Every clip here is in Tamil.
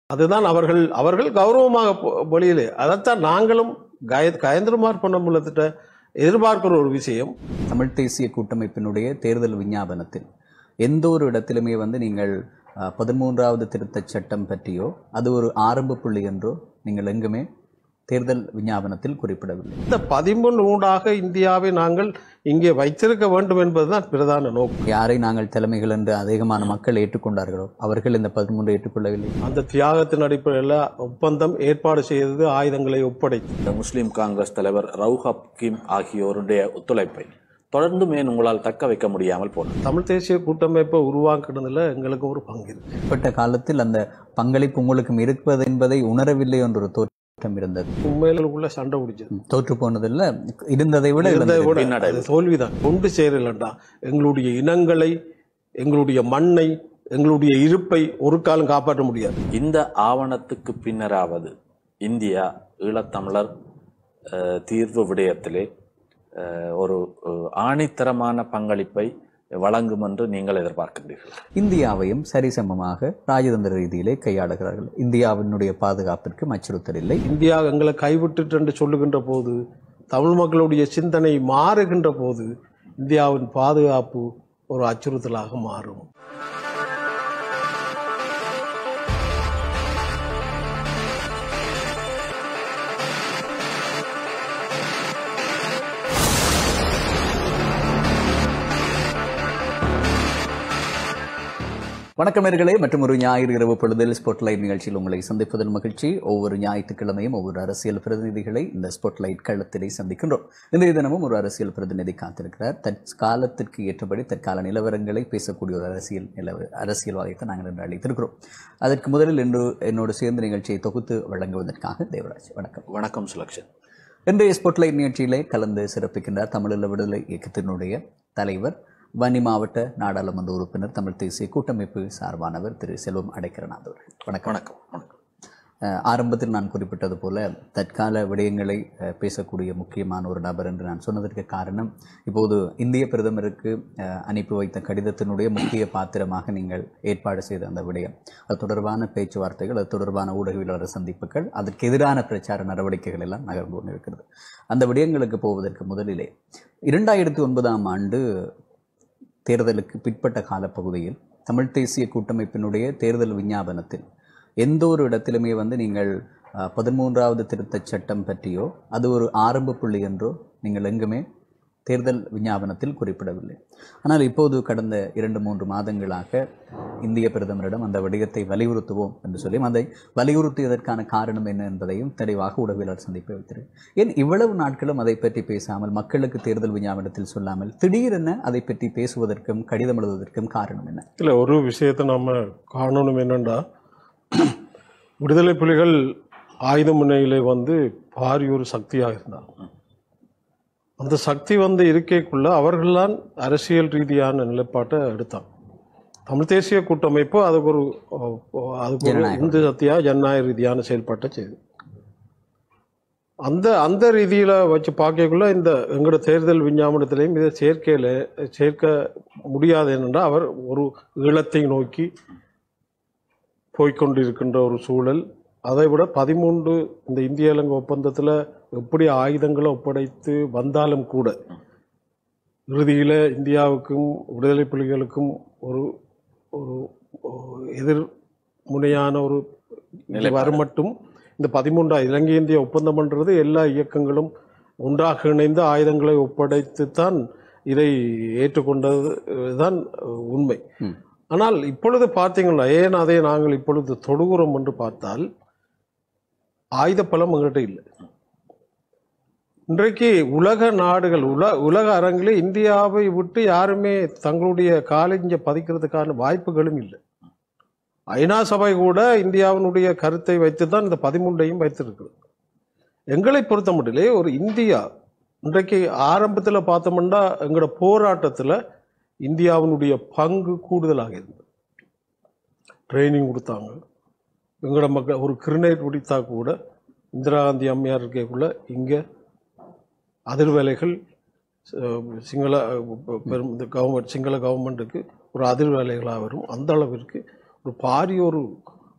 அதுதான் அவர்கள் அவர்கள் கௌரவமாக பொ- வெளியிலே அதைத்தான் நாங்களும் கய கயந்திரமார் பொன்னம்பலத்திட்ட எதிர்பார்க்கிற ஒரு விஷயம் தமிழ் தேசிய கூட்டமைப்பினுடைய தேர்தல் விஞ்ஞாபனத்தில் எந்த ஒரு இடத்திலுமே வந்து நீங்கள் அஹ், பதிமூன்றாவது திருத்தச் சட்டம் பற்றியோ அது ஒரு ஆரம்ப புள்ளி என்றோ நீங்கள் எங்குமே தேர்தல் விஞ்ஞாபனத்தில் குறிப்பிடவில்லை இந்த பதிமூன்று ஊடாக இந்தியாவை நாங்கள் இங்கே வைத்திருக்க வேண்டும் என்பதுதான் பிரதான நோக்கம் யாரை நாங்கள் தலைமைகள் என்று அதிகமான மக்கள் ஏற்றுக்கொண்டார்களோ அவர்கள் இந்த பதிமூன்று ஏற்றுக்கொள்ளவில்லை அந்த தியாகத்தின் அடிப்படையில் ஒப்பந்தம் ஏற்பாடு செய்தது ஆயுதங்களை ஒப்படைத்து இந்த முஸ்லிம் காங்கிரஸ் தலைவர் ரவுஹ் ஹக்கீம் ஆகியோருடைய ஒத்துழைப்பை தொடர்ந்து மேன் உங்களால் தக்க வைக்க முடியாமல் போனது தமிழ் தேசிய கூட்டமைப்பை உருவாக்குனதுல எங்களுக்கு ஒரு பங்கு இருக்கு ஏற்பட்ட காலத்தில் அந்த பங்களிப்பு உங்களுக்கும் இருப்பது என்பதை உணரவில்லை என்ற ஒரு தோற்றம் இருந்தது உண்மையில உள்ள சண்டை பிடிச்சது தோற்று போனதில்ல இருந்ததை விட இருந்ததை இழந்தது. விட பின்னடைவு. அது தோல்விதான் கொண்டு சேரலண்டா எங்களுடைய இனங்களை எங்களுடைய மண்ணை எங்களுடைய இருப்பை ஒரு காலம் காப்பாற்ற முடியாது இந்த ஆவணத்துக்கு பின்னராவது இந்தியா ஈழத்தமிழர் அஹ், தீர்வு விடயத்திலே அஹ், ஒரு அஹ், ஆணித்தரமான பங்களிப்பை வழங்கும் என்று நீங்கள் எதிர்பார்க்கின்றீர்கள் இந்தியாவையும் சரிசமமாக ராஜதந்திர ரீதியிலே கையாளுகிறார்கள் இந்தியாவினுடைய பாதுகாப்பிற்கு அச்சுறுத்தல் இல்லை இந்தியா எங்களை கைவிட்டுட்டு என்று சொல்லுகின்ற போது தமிழ் மக்களுடைய சிந்தனை மாறுகின்ற போது இந்தியாவின் பாதுகாப்பு ஒரு அச்சுறுத்தலாக மாறும் வணக்கம் நேர்களே மற்றும் ஒரு ஞாயிறு இரவு பொழுதில் ஸ்பாட்லைட் நிகழ்ச்சியில் உங்களை சந்திப்பதில் மகிழ்ச்சி ஒவ்வொரு ஞாயிற்றுக்கிழமையும் ஒவ்வொரு அரசியல் பிரதிநிதிகளை இந்த ஸ்பாட்லைட் களத்திலே சந்திக்கின்றோம் இன்றைய தினமும் ஒரு அரசியல் பிரதிநிதி காத்திருக்கிறார் தற்காலத்திற்கு ஏற்றபடி தற்கால நிலவரங்களை பேசக்கூடிய ஒரு அரசியல் நிலவ அரசியல்வாதியத்தை நாங்கள் இன்று அழைத்திருக்கிறோம் அதற்கு முதலில் இன்று என்னோடு சேர்ந்து நிகழ்ச்சியை தொகுத்து வழங்குவதற்காக தேவராஜ் வணக்கம் வணக்கம் சுலக்ஷன் இன்றைய ஸ்பாட்லைட் நிகழ்ச்சியிலே கலந்து சிறப்பிக்கின்றார் தமிழீழ விடுதலை இயக்கத்தினுடைய தலைவர் வன்னி மாவட்ட நாடாளுமன்ற உறுப்பினர் தமிழ் தேசிய கூட்டமைப்பு சார்பானவர் திரு செல்வம் அடைக்கரநாத் அவர்கள் வணக்கம் வணக்கம் வணக்கம் அஹ், ஆரம்பத்தில் நான் குறிப்பிட்டது போல தற்கால விடயங்களை அஹ், பேசக்கூடிய முக்கியமான ஒரு நபர் என்று நான் சொன்னதற்கு காரணம் இப்போது இந்திய பிரதமருக்கு அஹ், அனுப்பி வைத்த கடிதத்தினுடைய முக்கிய பாத்திரமாக நீங்கள் ஏற்பாடு செய்த அந்த விடயம் அது தொடர்பான பேச்சுவார்த்தைகள் அது தொடர்பான ஊடகவியலாளர் சந்திப்புகள் அதற்கு எதிரான பிரச்சார நடவடிக்கைகள் எல்லாம் நகர்ந்து கொண்டிருக்கிறது அந்த விடயங்களுக்கு போவதற்கு முதலிலே இரண்டாயிரத்தி ஒன்பதாம் ஆண்டு தேர்தலுக்கு பிற்பட்ட காலப்பகுதியில் தமிழ் தேசிய கூட்டமைப்பினுடைய தேர்தல் விஞ்ஞாபனத்தில் எந்த ஒரு இடத்திலுமே வந்து நீங்கள் அஹ், பதிமூன்றாவது திருத்தச் சட்டம் பற்றியோ அது ஒரு ஆரம்ப புள்ளி என்றோ நீங்கள் எங்குமே தேர்தல் விஞ்ஞாபனத்தில் குறிப்பிடவில்லை ஆனால் இப்போது கடந்த இரண்டு மூன்று மாதங்களாக இந்திய பிரதமரிடம் அந்த விடயத்தை வலியுறுத்துவோம் என்று சொல்லி அதை வலியுறுத்தியதற்கான காரணம் என்ன என்பதையும் தெளிவாக உடவியலாளர் சந்திப்பை வைத்திருக்கு ஏன் இவ்வளவு நாட்களும் அதை பற்றி பேசாமல் மக்களுக்கு தேர்தல் விஞ்ஞாபனத்தில் சொல்லாமல் திடீரென அதை பற்றி பேசுவதற்கும் கடிதம் எழுதுவதற்கும் காரணம் என்ன இல்லை ஒரு விஷயத்தை நம்ம காணணும் என்னண்டா விடுதலை புலிகள் ஆயுத முனையிலே வந்து பாரி ஒரு சக்தியாக இருந்தாங்க அந்த சக்தி வந்து இருக்கைக்குள்ள அவர்கள்தான் அரசியல் ரீதியான நிலைப்பாட்டை எடுத்தாங்க தமிழ் தேசிய கூட்டமைப்பு அதுக்கு ஒரு அஹ், அதுக்கு ஒரு ஜனநாயகம். இந்து சக்தியா ஜனநாயக ரீதியான செயல்பாட்டை செய்யுது அந்த அந்த ரீதியில வச்சு பார்க்கக்குள்ள இந்த எங்களோட தேர்தல் விஞ்ஞாபனத்திலையும் இதை சேர்க்கையில சேர்க்க முடியாது என்னென்றால் அவர் ஒரு ஈழத்தை நோக்கி போய்க்கொண்டிருக்கின்ற ஒரு சூழல் அதை விட பதிமூன்று இந்த இந்திய இலங்கை ஒப்பந்தத்தில் எப்படி ஆயுதங்களை ஒப்படைத்து வந்தாலும் கூட இறுதியில் இந்தியாவுக்கும் விடுதலை புலிகளுக்கும் ஒரு ஒரு ஒரு எதிர் முனையான ஒரு இது வரும் மட்டும் இந்த பதிமூன்றா இலங்கை இந்திய ஒப்பந்தம் பண்றது எல்லா இயக்கங்களும் ஒன்றாக இணைந்து ஆயுதங்களை ஒப்படைத்து தான் இதை ஏற்றுக்கொண்டது தான் உண்மை ம். ஆனால் இப்பொழுது பார்த்தீங்களா ஏன் அதை நாங்கள் இப்பொழுது தொடுகிறோம் என்று பார்த்தால் ஆயுத பலம் எங்கள்கிட்ட இல்லை இன்றைக்கு உலக நாடுகள் உல உலக அரங்கிலே இந்தியாவை விட்டு யாருமே தங்களுடைய காலிஞ்ச பதிக்கிறதுக்கான வாய்ப்புகளும் இல்லை ஐநா சபை கூட இந்தியாவினுடைய கருத்தை வைத்து தான் இந்த பதிமூன்றையும் வைத்திருக்கிறது எங்களை பொறுத்த மட்டிலே ஒரு இந்தியா இன்றைக்கு ஆரம்பத்தில் பார்த்தோம்னா எங்களோட போராட்டத்தில் இந்தியாவினுடைய பங்கு கூடுதலாக இருந்தது ட்ரைனிங் கொடுத்தாங்க எங்களோட மக்கள் ஒரு கிரினேட் பிடித்தா கூட இந்திரா காந்தி அம்மையார் இருக்கக்குள்ள இங்கே அதிர்வேலைகள் அஹ், சிங்கள அஹ், பெரும் இந்த கவர்மெண்ட் சிங்கள கவர்மெண்ட்டுக்கு ஒரு அதிர்வேலைகளாக வரும் அந்த அளவிற்கு ஒரு பாரிய ஒரு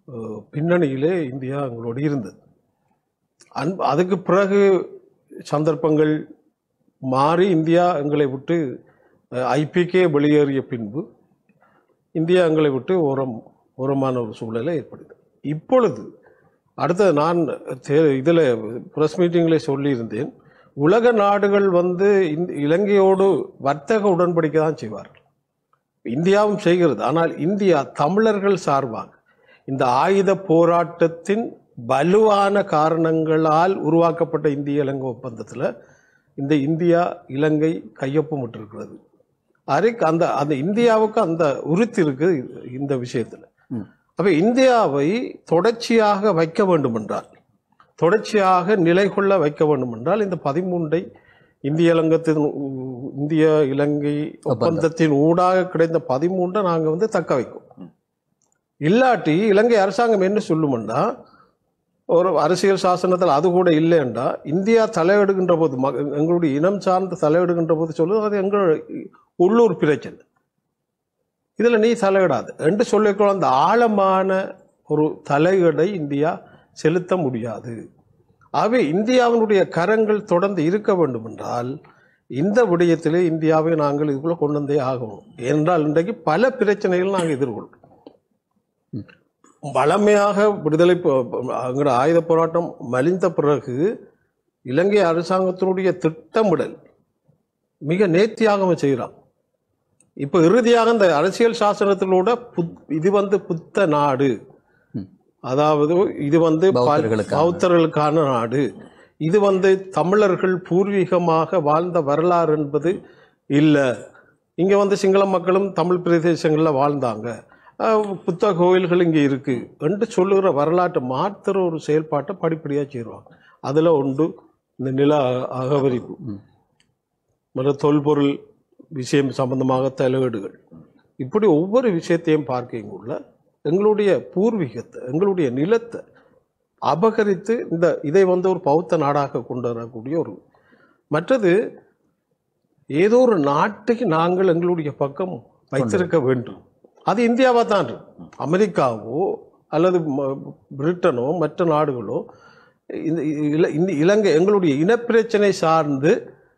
அஹ், பின்னணியிலே இந்தியா எங்களோடு இருந்தது அன் அதுக்கு பிறகு சந்தர்ப்பங்கள் மாறி இந்தியா எங்களை விட்டு ஐபிகே வெளியேறிய பின்பு இந்தியா எங்களை விட்டு ஓரம் ஓரமான ஒரு சூழலை ஏற்படுது இப்பொழுது அடுத்தது நான் இதில் ப்ரெஸ் மீட்டிங்கில் சொல்லியிருந்தேன் உலக நாடுகள் வந்து இந்த இலங்கையோடு வர்த்தக உடன்படிக்கை தான் செய்வார்கள் இந்தியாவும் செய்கிறது ஆனால் இந்தியா தமிழர்கள் சார்பாக இந்த ஆயுத போராட்டத்தின் வலுவான காரணங்களால் உருவாக்கப்பட்ட இந்திய இலங்கை ஒப்பந்தத்தில் இந்த இந்தியா இலங்கை கையொப்பமிட்டிருக்கிறது அரைக்கு அந்த அந்த இந்தியாவுக்கு அந்த உறுத்தி இருக்கு இந்த விஷயத்துல ம். அப்ப இந்தியாவை தொடர்ச்சியாக வைக்க வேண்டும் என்றால் தொடர்ச்சியாக நிலை கொள்ள வைக்க வேண்டும் என்றால் இந்த பதிமூன்றை இந்திய இலங்கத்தின் ஊ- இந்திய இலங்கை ஒப்பந்தத்தின் ஊடாக கிடைத்த பதிமூன்றை நாங்க வந்து தக்க வைக்கும் இல்லாட்டி இலங்கை அரசாங்கம் என்ன சொல்லுமெண்டா ஒரு அரசியல் சாசனத்தில் அது கூட இல்லைண்டா இந்தியா தலையிடுகின்ற போது ம- எங்களுடைய இனம் சார்ந்து தலையிடுகின்ற போது சொல்லுது அது எங்கள் உள்ளூர் பிரச்சனை இதுல நீ தலையிடாது என்று சொல்லிக்கொள்ள அந்த ஆழமான ஒரு தலையீடை இந்தியா செலுத்த முடியாது ஆகவே இந்தியாவினுடைய கரங்கள் தொடர்ந்து இருக்க வேண்டும் என்றால் இந்த விடயத்திலே இந்தியாவை நாங்கள் இதுக்குள்ள கொண்டு வந்தே ஆகணும் ஏனென்றால் இன்றைக்கு பல பிரச்சனைகள் நாங்கள் எதிர்கொள்கிறோம் வளமையாக விடுதலை போ- அங்கிற ஆயுத போராட்டம் மலிந்த பிறகு இலங்கை அரசாங்கத்தினுடைய திட்டமிடல் மிக நேர்த்தியாக அவன் செய்கிறான் இப்ப இறுதியாக இந்த அரசியல் சாசனத்திலோட புத்- இது வந்து புத்த நாடு ம். அதாவது இது வந்து பல்- பௌத்தர்களுக்கான. பௌத்தர்களுக்கான நாடு இது வந்து தமிழர்கள் பூர்வீகமாக வாழ்ந்த வரலாறு என்பது இல்ல இங்க வந்து சிங்கள மக்களும் தமிழ் பிரதேசங்கள்ல வாழ்ந்தாங்க அஹ் புத்த கோயில்கள் இங்க இருக்கு என்று சொல்லுகிற வரலாற்றை மாத்துற ஒரு செயல்பாட்டை படிப்படியா செய்வாங்க அதுல உண்டு இந்த நில அ- அகவரிப்பு ம். மற்ற தொல்பொருள் விஷயம் சம்பந்தமாக தலையீடுகள் இப்படி ஒவ்வொரு விஷயத்தையும் பார்க்கைக்குள்ள எங்களுடைய பூர்வீகத்தை எங்களுடைய நிலத்தை அபகரித்து இந்த இதை வந்து ஒரு பௌத்த நாடாக கொண்டு வரக்கூடிய ஒரு மற்றது ஏதோ ஒரு நாட்டுக்கு நாங்கள் எங்களுடைய பக்கம் வைத்திருக்க வேண்டும் அது இந்தியாவா தான் இருக்கும். அமெரிக்காவோ அல்லது ம- பிரிட்டனோ மற்ற நாடுகளோ இந்த இல- இந்த இலங்கை எங்களுடைய இனப்பிரச்சனை சார்ந்து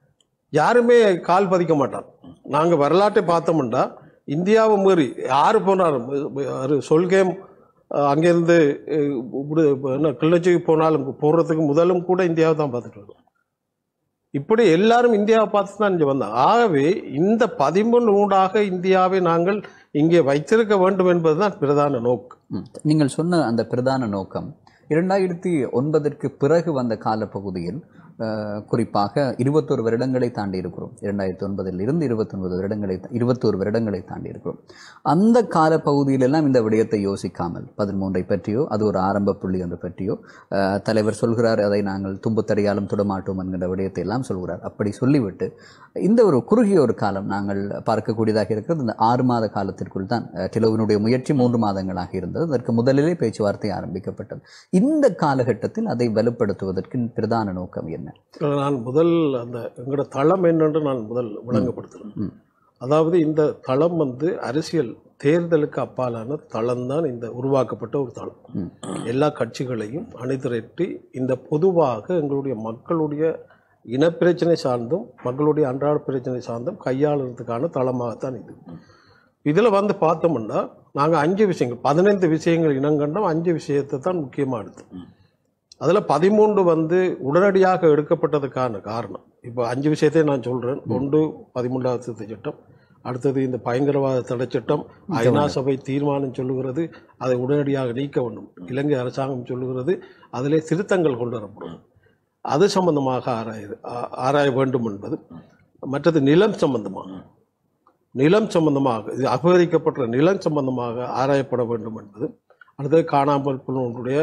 யாருமே கால் பதிக்க மாட்டாங்க நாங்க வரலாற்றை பார்த்தோம்னா இந்தியாவை மீறி யாரு போனாலும் ஒரு சொல்கேம் அஹ், அங்கிருந்து அஹ், இப்படி என்ன கிளிநொச்சிக்கு போனாலும் போறதுக்கு முதலும் கூட இந்தியாவை தான் பார்த்துட்டு இருக்கோம் இப்படி எல்லாரும் இந்தியாவை பார்த்து தான் இங்கே வந்தாங்க ஆகவே இந்த பதிமூணு ஊடாக இந்தியாவை நாங்கள் இங்கே வைத்திருக்க வேண்டும் என்பதுதான் பிரதான நோக்கு ம். நீங்கள் சொன்ன அந்த பிரதான நோக்கம் இரண்டாயிரத்தி ஒன்பதற்கு பிறகு வந்த காலப்பகுதியில் அஹ், குறிப்பாக இருபத்தோரு வருடங்களை தாண்டி இருக்கிறோம் இரண்டாயிரத்தி ஒன்பதில் இருந்து இருபத்தொன்பது வருடங்களை இருபத்தோரு வருடங்களை தாண்டி இருக்கிறோம் அந்த காலப்பகுதியிலெல்லாம் இந்த விடயத்தை யோசிக்காமல் பதிமூன்றை பற்றியோ அது ஒரு ஆரம்ப புள்ளி என்று பற்றியோ அஹ், தலைவர் சொல்கிறார் அதை நாங்கள் தும்புத்தடியாலும் தொடமாட்டோம் என்கிற விடயத்தை எல்லாம் சொல்கிறார் அப்படி சொல்லிவிட்டு இந்த ஒரு குறுகிய ஒரு காலம் நாங்கள் பார்க்கக்கூடியதாக இருக்கிறது இந்த ஆறு மாத காலத்திற்குள் தான் அஹ், டிலோவினுடைய முயற்சி மூன்று மாதங்களாக இருந்தது அதற்கு முதலிலே பேச்சுவார்த்தை ஆரம்பிக்கப்பட்டது இந்த காலகட்டத்தில் அதை வலுப்படுத்துவதற்கு பிரதான நோக்கம் என்ன நான் முதல் அந்த எங்களோட தளம் என்னென்று நான் முதல் விளங்கப்படுத்துகிறேன் ம். அதாவது இந்த தளம் வந்து அரசியல் தேர்தலுக்கு அப்பாலான தளம் தான் இந்த உருவாக்கப்பட்ட ஒரு தளம் ம். எல்லா கட்சிகளையும் அணிதிரட்டி இந்த பொதுவாக எங்களுடைய மக்களுடைய இனப்பிரச்சனை சார்ந்தும் மக்களுடைய அன்றாட பிரச்சனை சார்ந்தும் கையாளுறதுக்கான தளமாகத்தான் இது இதில் வந்து பார்த்தோம்னா நாங்கள் அஞ்சு விஷயங்கள் பதினைந்து விஷயங்கள் இனங்கண்டோம் அஞ்சு விஷயத்தை தான் முக்கியமாக எடுத்தோம் அதில் பதிமூன்று வந்து உடனடியாக எடுக்கப்பட்டதுக்கான காரணம் இப்போ அஞ்சு விஷயத்தையும் நான் சொல்கிறேன் ஒன்று பதிமூன்றாவது திருத்தச் சட்டம் அடுத்தது இந்த பயங்கரவாத தடை சட்டம் ஐநா சபை தீர்மானம் சொல்லுகிறது அதை உடனடியாக நீக்க வேண்டும் இலங்கை அரசாங்கம் சொல்லுகிறது அதிலே திருத்தங்கள் கொண்டு வரப்படும் அது சம்பந்தமாக ஆராய ஆ- ஆராய வேண்டும் என்பது மற்றது நிலம் சம்பந்தமாக நிலம் சம்பந்தமாக இது அபகரிக்கப்பட்ட நிலம் சம்பந்தமாக ஆராயப்பட வேண்டும் என்பது அடுத்தது காணாமல் போனவர்களுடைய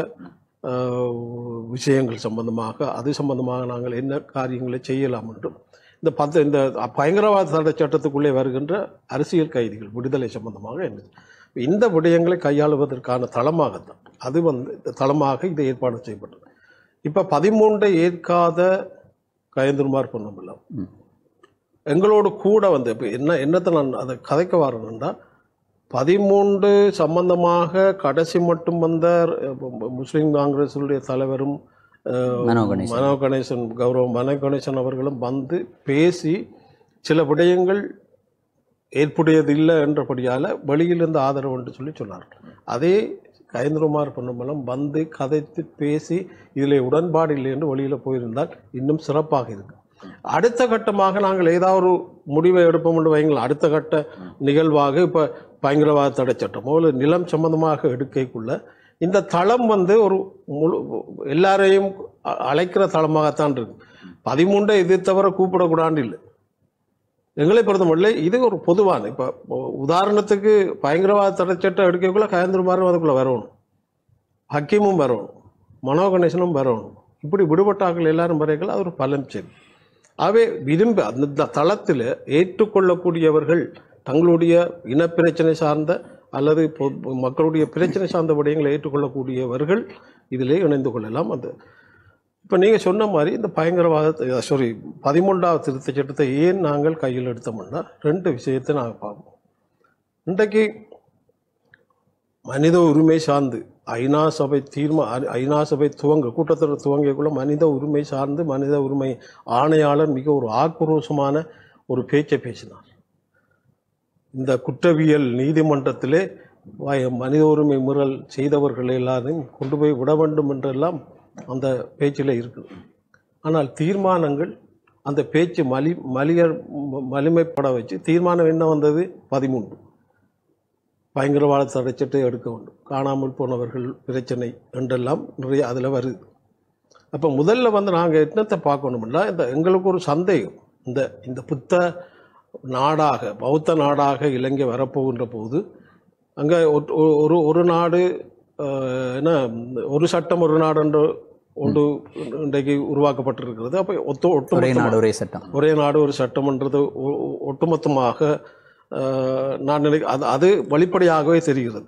ஆஹ், விஷயங்கள் சம்பந்தமாக அது சம்பந்தமாக நாங்கள் என்ன காரியங்களை செய்யலாம் என்றும் இந்த பத்து இந்த பயங்கரவாத தடை சட்டத்துக்குள்ளே வருகின்ற அரசியல் கைதிகள் விடுதலை சம்பந்தமாக என்ன இந்த விடயங்களை கையாளுவதற்கான தளமாகத்தான் அது வந்து தளமாக இது ஏற்பாடு செய்யப்பட்டது இப்போ பதிமூன்றை ஏற்காத கயந்திருமார் பொன்னம்பிள்ளம் ம். எங்களோடு கூட வந்து இப்போ என்ன என்னத்தை நான் அதை கதைக்க வரணும்னா பதிமூன்று சம்பந்தமாக கடைசி மட்டும் வந்த அஹ், முஸ்லிம் காங்கிரஸுடைய தலைவரும் அஹ், மனோ கணேசன். மனோ கணேசன் கௌரவ மனோ கணேசன் அவர்களும் வந்து பேசி சில விடயங்கள் ஏற்புடையது இல்லை என்றபடியால் வெளியிலிருந்து ஆதரவு என்று சொல்லி சொன்னார்கள் அதே கயந்திரகுமார் பொன்னம்பலம் வந்து கதைத்து பேசி இதில் உடன்பாடு இல்லை என்று வெளியில் போயிருந்தால் இன்னும் சிறப்பாக இருக்கும் அடுத்த கட்டமாக நாங்கள் ஏதாவது ஒரு முடிவை எடுப்போம் என்று வைங்கள் அடுத்த கட்ட நிகழ்வாக இப்போ பயங்கரவாத தடை சட்டமோ இல்லை நிலம் சம்பந்தமாக எடுக்கைக்குள்ள இந்த தளம் வந்து ஒரு முழு எல்லாரையும் அ- அழைக்கிற தளமாகத்தான் இருக்கு பதிமூன்றை இது தவிர கூப்பிடக்கூடாது இல்லை எங்களை பொறுத்தமட்டில் இது ஒரு பொதுவான இப்போ உதாரணத்துக்கு பயங்கரவாத தடை சட்டம் எடுக்கக்குள்ள கயந்திரமாரும் அதுக்குள்ளே வரணும் ஹக்கீமும் வரணும் மனோ கணேசனும் வரணும் இப்படி விடுபட்டாக்கள் எல்லாரும் வரைகள் அது ஒரு பலம் சரி ஆகவே விரும்பி அந்த தளத்தில் ஏற்றுக்கொள்ளக்கூடியவர்கள் தங்களுடைய இனப்பிரச்சனை சார்ந்த அல்லது பொ- மக்களுடைய பிரச்சனை சார்ந்த விடயங்களை ஏற்றுக்கொள்ளக்கூடியவர்கள் இதிலே இணைந்து கொள்ளலாம் அந்த இப்போ நீங்கள் சொன்ன மாதிரி இந்த பயங்கரவாத சாரி பதிமூன்றாவது திருத்த சட்டத்தை ஏன் நாங்கள் கையில் எடுத்தோம்னா ரெண்டு விஷயத்தை நாங்கள் பார்ப்போம் இன்றைக்கு மனித உரிமை சார்ந்து ஐநா சபை தீர்மா ஐ- ஐநா சபை துவங்க கூட்டத்தொடர் துவங்கியக்குள்ள மனித உரிமை சார்ந்து மனித உரிமை ஆணையாளர் மிக ஒரு ஆக்ரோஷமான ஒரு பேச்சை பேசினார் இந்த குற்றவியல் நீதிமன்றத்திலே வ- மனித உரிமை மீறல் செய்தவர்கள் எல்லாரையும் கொண்டு போய் விட வேண்டும் என்றெல்லாம் அந்த பேச்சில் இருக்குது ஆனால் தீர்மானங்கள் அந்த பேச்சு மலி மலியர் மலிமைப்பட வச்சு தீர்மானம் என்ன வந்தது பதிமூன்று பயங்கரவாத தடைச்சட்டை எடுக்க வேண்டும் காணாமல் போனவர்கள் பிரச்சனை என்றெல்லாம் நிறைய அதில் வருது அப்போ முதல்ல வந்து நாங்கள் என்னத்தை பார்க்கணும்னா இந்த எங்களுக்கு ஒரு சந்தேகம் இந்த இந்த புத்த நாடாக பௌத்த நாடாக இலங்கை வரப்போகின்ற போது அங்கே ஒரு ஒரு நாடு அஹ், என்ன ஒரு சட்டம் ஒரு நாடு என்று ஒன்று இன்றைக்கு உருவாக்கப்பட்டிருக்கிறது அப்போ ஒத்து ஒட்டு ஒரே நாடு ஒரே சட்டம் ஒரே நாடு ஒரு சட்டமன்றது ஒ- ஒ- ஒட்டுமொத்தமாக அஹ், நான் நினை அது அது வெளிப்படையாகவே தெரிகிறது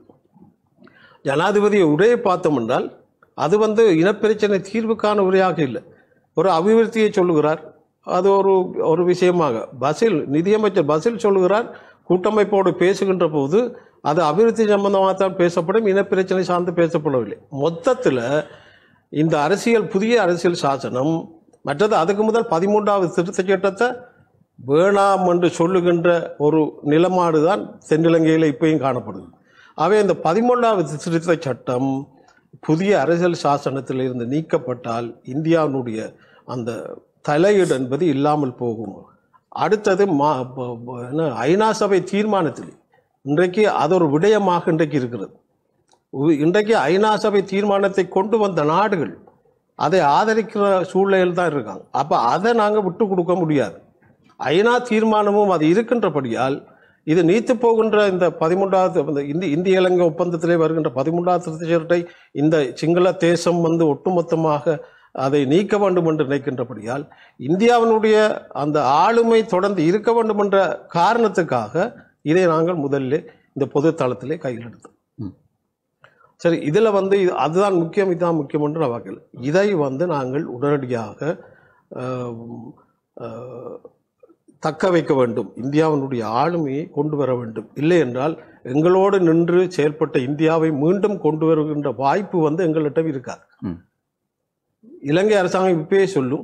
ஜனாதிபதி உரையை பார்த்தோம் என்றால் அது வந்து இனப்பிரச்சனை தீர்வுக்கான உரையாக இல்லை ஒரு அபிவிருத்தியை சொல்லுகிறார் அது ஒரு ஒரு விஷயமாக பசில் நிதியமைச்சர் பசில் சொல்லுகிறார் கூட்டமைப்போடு பேசுகின்ற போது அது அபிவிருத்தி சம்பந்தமாக தான் பேசப்படும் இனப்பிரச்சனை சார்ந்து பேசப்படவில்லை மொத்தத்தில் இந்த அரசியல் புதிய அரசியல் சாசனம் மற்றது அதுக்கு முதல் பதிமூன்றாவது திருத்தச் சட்டத்தை வேணாம் என்று சொல்லுகின்ற ஒரு நிலமாடு தான் தென்னிலங்கையில் இப்பயும் காணப்படுது அவை இந்த பதிமூன்றாவது திருத்தச் சட்டம் புதிய அரசியல் சாசனத்தில் இருந்து நீக்கப்பட்டால் இந்தியாவினுடைய அந்த தலையீடு என்பது இல்லாமல் போகும் அடுத்தது மா ப- ப- என்ன, ஐநா சபை தீர்மானத்தில் இன்றைக்கு அது ஒரு விடயமாக இன்றைக்கு இருக்கிறது உ- இன்றைக்கு ஐநா சபை தீர்மானத்தை கொண்டு வந்த நாடுகள் அதை ஆதரிக்கிற சூழ்நிலையில் தான் இருக்காங்க அப்போ அதை நாங்கள் விட்டு கொடுக்க முடியாது ஐநா தீர்மானமும் அது இருக்கின்றபடியால் இது நீத்து போகின்ற இந்த பதிமூன்றாவது இந்த இந்தி இந்திய இலங்கை ஒப்பந்தத்திலே வருகின்ற பதிமூன்றாவது திருத்தச் சட்டத்தை இந்த சிங்கள தேசம் வந்து ஒட்டுமொத்தமாக அதை நீக்க வேண்டும் என்று நினைக்கின்றபடியால் இந்தியாவினுடைய அந்த ஆளுமை தொடர்ந்து இருக்க வேண்டும் என்ற காரணத்துக்காக இதை நாங்கள் முதலில் இந்த பொது தளத்திலே கையில் எடுத்தோம் ம். சரி இதில் வந்து இது அதுதான் முக்கியம் இதுதான் முக்கியம் என்று நான் பார்க்கல இதை வந்து நாங்கள் உடனடியாக ஆம், ஆ, தக்க வைக்க வேண்டும் இந்தியாவினுடைய ஆளுமையை கொண்டு வர வேண்டும் இல்லை என்றால் எங்களோடு நின்று செயல்பட்ட இந்தியாவை மீண்டும் கொண்டு வருகின்ற வாய்ப்பு வந்து எங்கள்கிட்ட இருக்காது ம். இலங்கை அரசாங்கம் இப்பயே சொல்லும்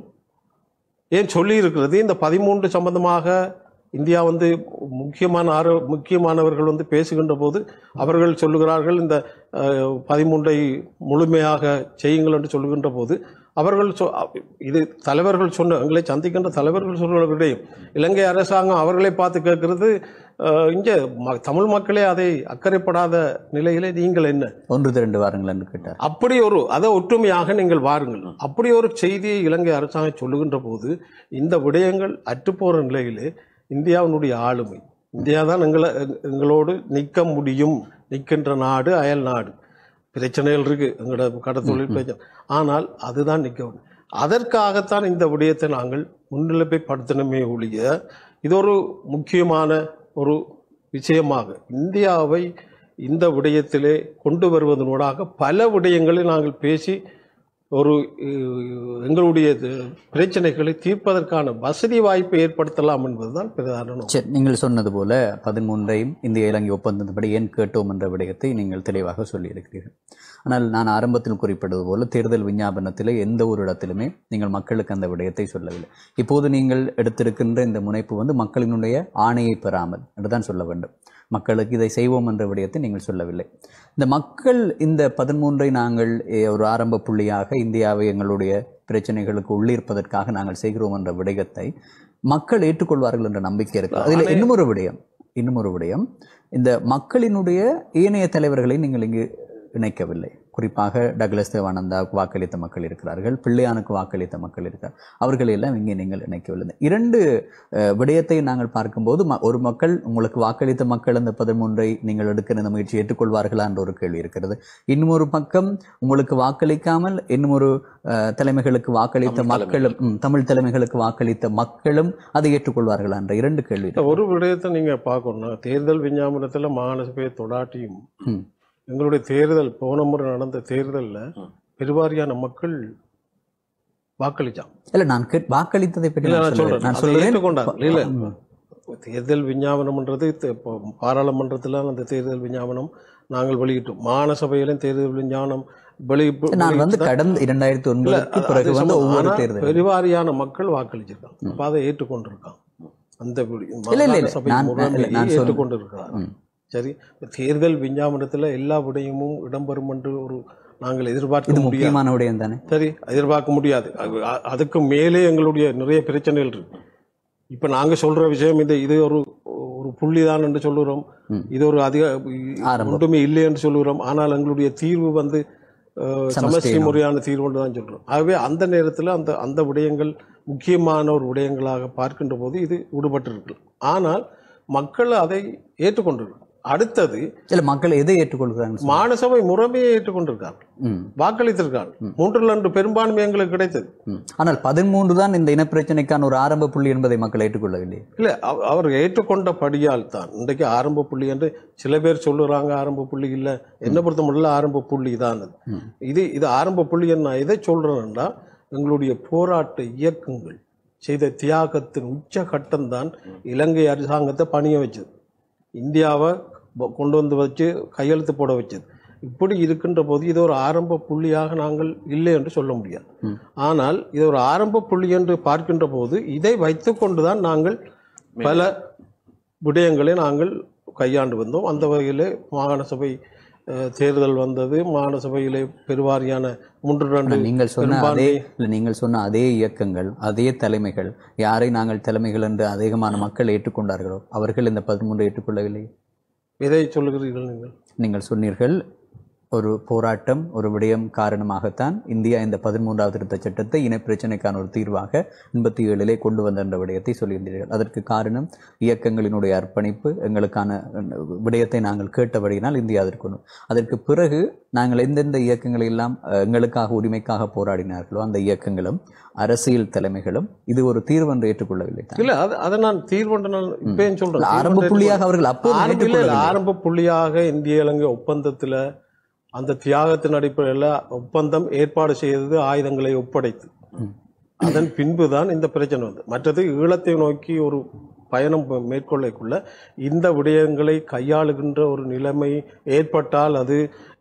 ஏன் சொல்லி இருக்கிறது இந்த பதிமூன்று சம்பந்தமாக இந்தியா வந்து முக்கியமான ஆர முக்கியமானவர்கள் வந்து பேசுகின்ற போது அவர்கள் சொல்லுகிறார்கள் இந்த அஹ், பதிமூன்றை முழுமையாக செய்யுங்கள் என்று சொல்லுகின்ற போது அவர்கள் சொ இது தலைவர்கள் சொன்ன எங்களை சந்திக்கின்ற தலைவர்கள் சொல்கிற விடயம் இலங்கை அரசாங்கம் அவர்களை பார்த்து கேட்கிறது அஹ், இங்கே ம- தமிழ் மக்களே அதை அக்கறைப்படாத நிலையிலே நீங்கள் என்ன ஒன்று திரண்டு வாருங்கள் என்று கேட்டார் அப்படி ஒரு அதை ஒற்றுமையாக நீங்கள் வாருங்கள் அப்படி ஒரு செய்தியை இலங்கை அரசாங்கம் சொல்லுகின்ற போது இந்த விடயங்கள் அற்றுப்போற நிலையிலே இந்தியாவினுடைய ஆளுமை இந்தியா தான் எங்களை எங்க- எங்களோடு நிற்க முடியும் நிற்கின்ற நாடு அயல் நாடு பிரச்சனைகள் இருக்கு எங்களோட கடத்தொழில் பிரச்சனை ஆனால் அதுதான் நிற்க முடியும் அதற்காகத்தான் இந்த விடயத்தை நாங்கள் முன்னிலைப்படுத்தணுமே ஒழிய இது ஒரு முக்கியமான ஒரு விஷயமாக இந்தியாவை இந்த விடயத்திலே கொண்டு வருவதனூடாக பல விடயங்களை நாங்கள் பேசி ஒரு அஹ், எங்களுடைய இது பிரச்சனைகளை தீர்ப்பதற்கான வசதி வாய்ப்பை ஏற்படுத்தலாம் என்பதுதான் பிரதான நோக்கம். சரி நீங்கள் சொன்னது போல பதிமூன்றையும் இந்திய இலங்கை ஒப்பந்தப்படி ஏன் கேட்டோம் என்ற விடயத்தை நீங்கள் தெளிவாக சொல்லியிருக்கிறீர்கள் ஆனால் நான் ஆரம்பத்தில் குறிப்பிட்டது போல தேர்தல் விஞ்ஞாபனத்திலே எந்த ஒரு இடத்திலுமே நீங்கள் மக்களுக்கு அந்த விடயத்தை சொல்லவில்லை இப்போது நீங்கள் எடுத்திருக்கின்ற இந்த முனைப்பு வந்து மக்களினுடைய ஆணையை பெறாமல் என்றுதான் சொல்ல வேண்டும் மக்களுக்கு இதை செய்வோம் என்ற விடயத்தை நீங்கள் சொல்லவில்லை இந்த மக்கள் இந்த பதிமூன்றை நாங்கள் eh, ஒரு ஆரம்ப புள்ளியாக இந்தியாவை எங்களுடைய பிரச்சனைகளுக்கு உள்ளீர்ப்பதற்காக நாங்கள் செய்கிறோம் என்ற விடயத்தை மக்கள் ஏற்றுக்கொள்வார்கள் என்ற நம்பிக்கை இருக்கு அதில் இன்னும் ஒரு விடயம் இன்னும் ஒரு விடயம் இந்த மக்களினுடைய ஏனைய தலைவர்களை நீங்கள் இங்கு இணைக்கவில்லை குறிப்பாக டக்ளஸ் தேவானந்தாவுக்கு வாக்களித்த மக்கள் இருக்கிறார்கள் பிள்ளையானுக்கு வாக்களித்த மக்கள் இருக்கிறார் அவர்களை எல்லாம் இங்கே நீங்கள் இணைக்கவில்லை இந்த இரண்டு அஹ், விடயத்தை நாங்கள் பார்க்கும்போது ம- ஒரு மக்கள் உங்களுக்கு வாக்களித்த மக்கள் அந்த பதிமூன்றை நீங்கள் எடுக்கிற இந்த முயற்சி ஏற்றுக்கொள்வார்களா என்ற ஒரு கேள்வி இருக்கிறது இன்னும் ஒரு பக்கம் உங்களுக்கு வாக்களிக்காமல் இன்னும் ஒரு அஹ், தலைமைகளுக்கு வாக்களித்த தமிழ் மக்களும் ம், தமிழ் தலைமைகளுக்கு வாக்களித்த மக்களும் அதை ஏற்றுக்கொள்வார்களா என்ற இரண்டு கேள்வி இந்த ஒரு விடயத்தை நீங்க பார்க்கணும் தேர்தல் விஞ்ஞாபனத்துல மாகாண சபையை தொடாட்டியும் ம். எங்களுடைய தேர்தல் போன முறை நடந்த தேர்தல்ல ம். பெருவாரியான மக்கள் வாக்களிச்சான் இல்ல நான் கேட்- வாக்களித்ததை பற்றி இல்ல நான் நான் சொல்லவில்லை. சொல்றேன் நான் அதை சொல்றேன் ஏற்றுக்கொண்டாங்க இல்ல தேர்தல் விஞ்ஞாபனம்ன்றது த- இப்போ பாராளுமன்றத்தில் அந்த தேர்தல் விஞ்ஞாபனம் நாங்கள் வெளியிட்டோம் மாகாண சபையிலும் தேர்தல் விஞ்ஞாபனம் வெளியிட்டு நான் வந்து கடந்த இரண்டாயிரத்தி ஒன்பதுக்கு பிறகு அது வந்து சம்பவம். ஒவ்வொரு ஆனா தேர்தல் பெருவாரியான மக்கள் வாக்களிச்சிருக்காங்க அப்ப அதை ஏற்றுக்கொண்டிருக்காங்க அந்த விடி- இல்ல, இல்ல, மாகாண இல்ல. சபை நான் முறைமையை இல்ல, நான் சொல்றேன். ஏற்றுக்கொண்டிருக்கிறாங்க ம். சரி இப்ப தேர்தல் விஞ்ஞாபனத்துல எல்லா விடயமும் இடம்பெறும் என்று ஒரு நாங்கள் இது எதிர்பார்க்க முடியாது முக்கியமான விடயம் தானே சரி எதிர்பார்க்க முடியாது அது- அ- அதுக்கு மேலே எங்களுடைய நிறைய பிரச்சனைகள் இருக்கு இப்ப நாங்க சொல்ற விஷயம் இது இது ஒரு ஒரு புள்ளிதான் என்று சொல்லுறோம் ம். இது ஒரு அதிக ஆரம்பம். ஒன்றுமே இல்லை என்று சொல்லுகிறோம் ஆனால் எங்களுடைய தீர்வு வந்து அஹ், சமஷ்டி சமஷ்டி முறையான தீர்வு என்று தான் சொல்றோம் ஆகவே அந்த நேரத்தில் அந்த அந்த விடயங்கள் முக்கியமான ஒரு விடயங்களாக பார்க்கின்ற போது இது விடுபட்டிருக்கு ஆனால் மக்கள் அதை ஏற்றுக்கொண்டிருக்கிறார் அடுத்தது இல்ல மக்கள் எதை ஏற்றுக்கொள்கிறாங்க மாநசபை முறைமையை ஏற்றுக்கொண்டிருக்காங்க ம், வாக்களித்திருக்காங்க மூன்றில் ரெண்டு பெரும்பான்மை எங்களுக்கு கிடைத்தது ம். ஆனால் பதிமூன்று தான் இந்த இனப்பிரச்சனைக்கான ஒரு ஆரம்ப புள்ளி என்பதை மக்கள் ஏற்றுக்கொள்ளவில்லை இல்ல அவ- அவர் ஏற்றுக்கொண்டபடியால் தான் இன்றைக்கு ஆரம்ப புள்ளி என்று சில பேர் சொல்லுறாங்க ஆரம்ப புள்ளி இல்ல என்ன பொறுத்த மட்டும் ஆரம்ப புள்ளி தான் அது ம். இது இது ஆரம்ப புள்ளி நான் எதை சொல்றேன்னா எங்களுடைய போராட்ட இயக்கங்கள் செய்த தியாகத்தின் உச்சகட்டம் தான் இலங்கை அரசாங்கத்தை பணிய வச்சது இந்தியாவை ப- கொண்டு வந்து வச்சு கையெழுத்து போட வச்சது இப்படி இருக்கின்ற போது இது ஒரு ஆரம்ப புள்ளியாக நாங்கள் இல்லை என்று சொல்ல முடியாது ம். ஆனால் இது ஒரு ஆரம்ப புள்ளி என்று பார்க்கின்ற போது இதை வைத்துக்கொண்டுதான் நாங்கள் பல விடயங்களை நாங்கள் கையாண்டு வந்தோம் அந்த வகையிலே மாகாண சபை அஹ், தேர்தல் வந்தது மாகாண சபையிலே பெருவாரியான மூன்று ரெண்டு ஆனால் நீங்கள் சொன்ன அதே பெரும்பான்மை இல்ல நீங்கள் சொன்ன அதே இயக்கங்கள் அதே தலைமைகள் யாரை நாங்கள் தலைமைகள் என்று அதிகமான மக்கள் ஏற்றுக்கொண்டார்களோ அவர்கள் இந்த பதிமூன்று ஏற்றுக்கொள்ளவில்லை எதை சொல்லுகிறீர்கள் நீங்கள் நீங்கள் சொன்னீர்கள் ஒரு போராட்டம் ஒரு விடயம் காரணமாகத்தான் இந்தியா இந்த பதிமூன்றாவது திருத்தச் சட்டத்தை இனப்பிரச்சனைக்கான ஒரு தீர்வாக எண்பத்தி ஏழிலே கொண்டு வந்த என்ற விடயத்தை சொல்லியிருந்தீர்கள் அதற்கு காரணம் இயக்கங்களினுடைய அர்ப்பணிப்பு எங்களுக்கான அஹ், விடயத்தை நாங்கள் கேட்டபடியினால் இந்தியா அதற்கு கொண்டு அதற்கு பிறகு நாங்கள் எந்தெந்த இயக்கங்களை எல்லாம் அஹ், எங்களுக்காக உரிமைக்காக போராடினார்களோ அந்த இயக்கங்களும் அரசியல் தலைமைகளும் இது ஒரு தீர்வு என்று ஏற்றுக்கொள்ளவில்லை தான். இல்ல அது அதை நான் தீர்வு நான் இப்பயும் சொல்றேன் ஆரம்ப தீர்வு புள்ளியாக அவர்கள் அப்போது ஆரம்ப- இல்ல, இல்ல, ஏற்றுக்கொள்ளவில்லை. ஆரம்ப புள்ளியாக இந்திய இலங்கை ஒப்பந்தத்துல அந்த தியாகத்தின் அடிப்படையில் ஒப்பந்தம் ஏற்பாடு செய்தது ஆயுதங்களை ஒப்படைத்து ம். அதன் பின்புதான் இந்த பிரச்சனை வந்து மற்றது ஈழத்தை நோக்கி ஒரு பயணம் ப- மேற்கொள்ளக்குள்ள இந்த விடயங்களை கையாளுகின்ற ஒரு நிலைமை ஏற்பட்டால் அது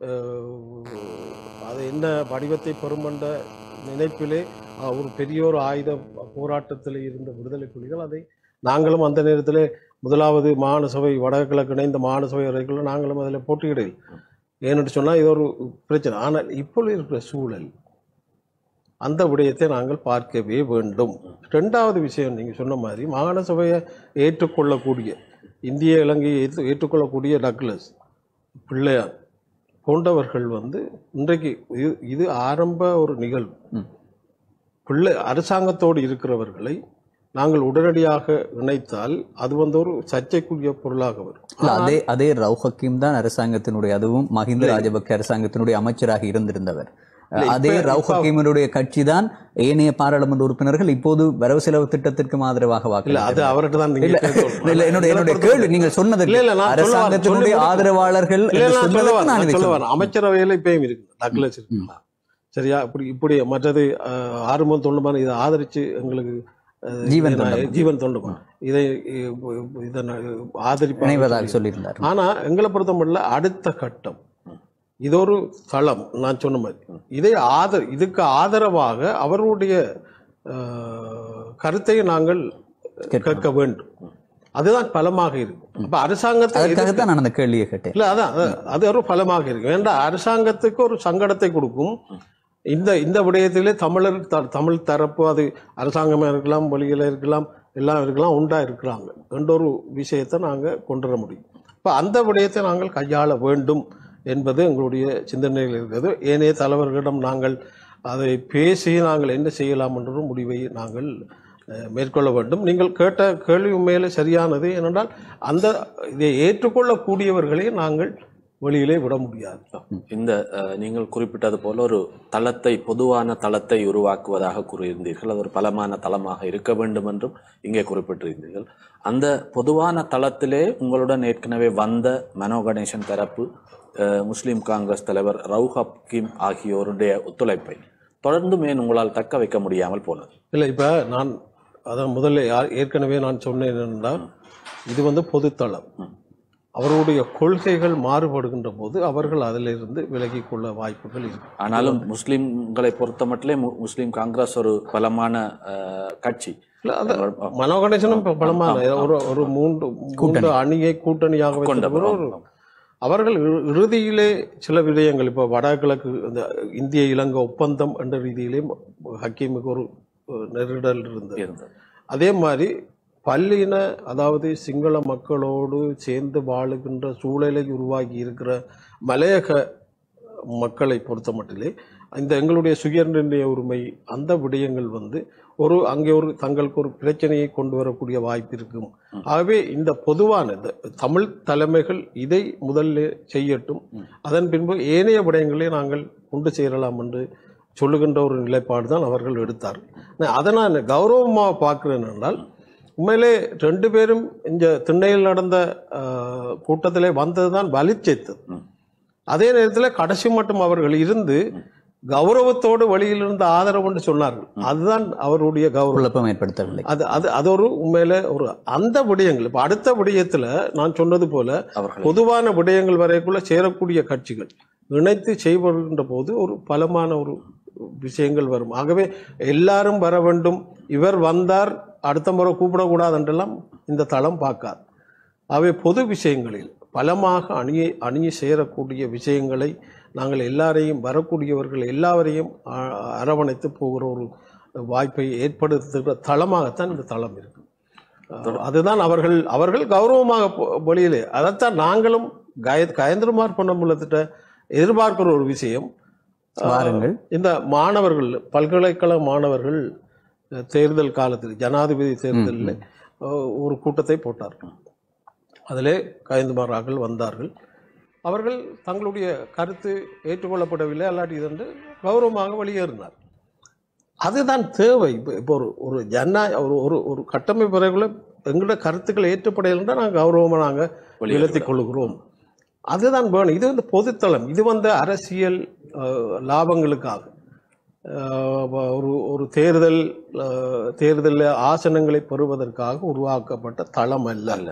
அஹ், அது என்ன வடிவத்தை பெறுமென்ற நினைப்பிலே அஹ், ஒரு பெரிய ஒரு ஆயுத போராட்டத்தில் இருந்த விடுதலை புலிகள் அதை நாங்களும் அந்த நேரத்தில் முதலாவது மாகாண சபை வடகிழக்கு இணைந்த மாகாண சபை வரைக்குள்ள நாங்களும் அதில் போட்டியிடையில் ஏன்னு சொன்னால் இது ஒரு பிரச்சனை ஆனால் இப்போ இருக்கிற சூழல் அந்த விடயத்தை நாங்கள் பார்க்கவே வேண்டும் ரெண்டாவது விஷயம் நீங்கள் சொன்ன மாதிரி மாகாண சபையை ஏற்றுக்கொள்ளக்கூடிய இந்திய இலங்கையை ஏற்று ஏற்றுக்கொள்ளக்கூடிய டக்ளஸ் பிள்ளையார் போன்றவர்கள் வந்து இன்றைக்கு இது இது ஆரம்ப ஒரு நிகழ்வு ம். பிள்ளை அரசாங்கத்தோடு இருக்கிறவர்களை நாங்கள் உடனடியாக இணைத்தால் அது வந்து ஒரு சர்ச்சைக்குரிய பொருளாக வரும் இல்ல, அதே அதே ரவு ஹக்கீம் தான் அரசாங்கத்தினுடைய அதுவும் மஹிந்த ராஜபக்ச அரசாங்கத்தினுடைய அமைச்சராக இருந்திருந்தவர் இல்ல, இப்ப- அதே ரவு இப்ப- ஹக்கீமினுடைய கட்சி தான் ஏனைய பாராளுமன்ற உறுப்பினர்கள் இப்போது வரவு செலவு திட்டத்திற்கு ஆதரவாக இல்ல அது வாக்களித்தார்கள். அவர்கிட்ட தான் நீங்க இல்ல, கேட்கணும். இல்ல, என்னுடைய என்னுடைய கேள்வி நீங்கள் சொன்னது இல்ல, இல்ல, நான் சொல்ல வரேன். அரசாங்கத்தினுடைய சொல்ல வரேன். ஆதரவாளர்கள் இல்ல, என்று நான் சொல்ல சொன்னதற்கு வரேன், நான் நான் இதை சொல்ல சொல்றேன். வரேன். அமைச்சரவையில இப்பயும் இருக்கு டக்ளஸ் இருக்குங்களா சரியா இப்படி இப்படி மற்றது அஹ், ஆறுமுகம் தொண்டுமான் இதை ஆதரிச்சு எங்களுக்கு அஹ், ஜீவன் இதை நான் தொண்டமான். ஜீவன் தொண்டுமான் இதை இ- இதை நான் ஆதரிப்பேன் இணைவதாக சொல்லியிருந்தார் ஆனா எங்களை பொறுத்த மட்டும் அடுத்த கட்டம் இது ஒரு தளம் நான் சொன்ன மாதிரி இதை ஆதர இதுக்கு ஆதரவாக அவருடைய அஹ், கருத்தை நாங்கள் கேட்க வேண்டும் அதுதான் பலமாக இருக்கும் அப்ப அரசாங்கத்தை எதிர்க்க- அதற்காகத்தான் நான் அந்த கேள்வியை கேட்டேன் இல்ல அதான் அது- அது ஒரு பலமாக இருக்கு வேண்டாம் அரசாங்கத்துக்கு ஒரு சங்கடத்தை கொடுக்கும் இந்த இந்த விடயத்திலே தமிழர் த- தமிழ் தரப்பு அது அரசாங்கமா இருக்கலாம் வழியில இருக்கலாம் எல்லாம் இருக்கலாம் உண்டா இருக்கிறாங்க என்ற ஒரு விஷயத்தை நாங்க கொண்டு வர முடியும் இப்ப அந்த விடயத்தை நாங்கள் கையாள வேண்டும் என்பது எங்களுடைய சிந்தனையில் இருக்கிறது ஏனைய தலைவர்களிடம் நாங்கள் அதை பேசி நாங்கள் என்ன செய்யலாம் என்ற ஒரு முடிவை நாங்கள் அஹ், மேற்கொள்ள வேண்டும் நீங்கள் கேட்ட கேள்வி உண்மையிலே சரியானது ஏனென்றால் அந்த இதை ஏற்றுக்கொள்ளக்கூடியவர்களை நாங்கள் வெளியிலே விட முடியாது இந்த அஹ், நீங்கள் குறிப்பிட்டது போல ஒரு தளத்தை பொதுவான தளத்தை உருவாக்குவதாக கூறியிருந்தீர்கள் அது ஒரு பலமான தளமாக இருக்க வேண்டும் என்றும் இங்கே குறிப்பிட்டிருந்தீர்கள் அந்த பொதுவான தளத்திலே உங்களுடன் ஏற்கனவே வந்த மனோ கணேசன் தரப்பு அஹ், முஸ்லிம் காங்கிரஸ் தலைவர் ரவுஹ் ஹக்கீம் ஆகியோருடைய ஒத்துழைப்பை தொடர்ந்தும் ஏன் உங்களால் தக்க வைக்க முடியாமல் போனது இல்லை இப்போ நான் அதான் முதல்ல யா- ஏற்கனவே நான் சொன்னேன் என்றால் இது வந்து பொதுத்தளம் அவர்களுடைய கொள்கைகள் மாறுபடுகின்ற போது அவர்கள் அதிலிருந்து விலகிக் கொள்ள வாய்ப்புகள் இருக்கு ஆனாலும் முஸ்லிம்களை பொறுத்த மட்டிலே மு- முஸ்லிம் காங்கிரஸ் ஒரு பலமான அஹ், கட்சி இல்ல, அது மனோ கணேசனும் இப்ப பலமான ஒரு ஒரு மூன்று மூன்று அணியை கூட்டணியாக வைத்திருக்கிற ஒரு அவர்கள் இறு- இறுதியிலே சில விடயங்கள் இப்போ வடகிழக்கு இந்த இந்திய இலங்கை ஒப்பந்தம் என்ற ரீதியிலே ஹக்கீமுக்கு ஒரு அஹ், நெருடல் இருந்தது இருந்தது அதே மாதிரி பல்லின அதாவது சிங்கள மக்களோடு சேர்ந்து வாழுகின்ற சூழலை உருவாக்கி இருக்கிற மலையக மக்களை பொறுத்த மட்டிலே இந்த எங்களுடைய சுயநிர்ணய உரிமை அந்த விடயங்கள் வந்து ஒரு அங்கே ஒரு தங்களுக்கு ஒரு பிரச்சனையை கொண்டு வரக்கூடிய வாய்ப்பு இருக்கும் ஆகவே இந்த பொதுவான இந்த தமிழ் தலைமைகள் இதை முதல்ல செய்யட்டும் அதன் பின்பு ஏனைய விடயங்களை நாங்கள் கொண்டு சேரலாம் என்று சொல்லுகின்ற ஒரு நிலைப்பாடு தான் அவர்கள் எடுத்தார்கள் நான் அதை நான் கௌரவமாக பார்க்கிறேன் என்றால் உண்மையிலே ரெண்டு பேரும் இந்த திண்ணையில் நடந்த ஆஹ், கூட்டத்திலே வந்தது தான் வலிச்சேத்தது அதே நேரத்தில் கடைசி மட்டும் அவர்கள் இருந்து கௌரவத்தோடு வெளியில் இருந்த ஆதரவு என்று சொன்னார்கள் அதுதான் அவருடைய கௌரவம் குழப்பம் ஏற்படுத்தவில்லை அது அது அது ஒரு உண்மையில ஒரு அந்த விடயங்கள் இப்ப அடுத்த விடயத்துல நான் சொன்னது போல அவர்கள் பொதுவான விடயங்கள் வரைக்குள்ள சேரக்கூடிய கட்சிகள் இணைத்து செய்வருகின்ற போது ஒரு பலமான ஒரு விஷயங்கள் வரும் ஆகவே எல்லாரும் வர வேண்டும் இவர் வந்தார் அடுத்த முறை கூப்பிடக்கூடாது என்றெல்லாம் இந்த தளம் பார்க்காது ஆகவே பொது விஷயங்களில் பலமாக அணியை அணியை சேரக்கூடிய விஷயங்களை நாங்கள் எல்லாரையும் வரக்கூடியவர்கள் எல்லாவரையும் அ- அரவணைத்து போகிற ஒரு வாய்ப்பை ஏற்படுத்துகிற தளமாகத்தான் இந்த தளம் இருக்கு அஹ் அதுதான் அவர்கள் அவர்கள் கௌரவமாக போ- வெளியிலே அதைத்தான் நாங்களும் கய கயந்திரமார் பொன்னம்பலத்திட்ட எதிர்பார்க்கிற ஒரு விஷயம் வாருங்கள் இந்த மாணவர்கள் பல்கலைக்கழக மாணவர்கள் அஹ், தேர்தல் காலத்தில் ஜனாதிபதி தேர்தலில் அஹ், ஒரு கூட்டத்தை போட்டார்கள் அதிலே கயந்துமாரார்கள் வந்தார்கள் அவர்கள் தங்களுடைய கருத்து ஏற்றுக்கொள்ளப்படவில்லை அல்லாட்டி இதென்று கௌரவமாக வெளியேறினார் அதுதான் தேவை இப்போ இப்போ ஒரு ஒரு ஜனா ஒரு ஒரு ஒரு கட்டமைப்பு வரைக்குள்ள எங்களோட கருத்துக்கள் ஏற்றப்படையில்னா நாங்கள் கௌரவமாக நாங்கள் நிலத்திக் கொள்கிறோம் அதுதான் வேணும் இது வந்து பொதுத்தளம் இது வந்து அரசியல் அஹ், லாபங்களுக்காக அஹ், ஒரு ஒரு தேர்தல் அஹ், தேர்தலில் ஆசனங்களை பெறுவதற்காக உருவாக்கப்பட்ட தளம் அல்ல அல்ல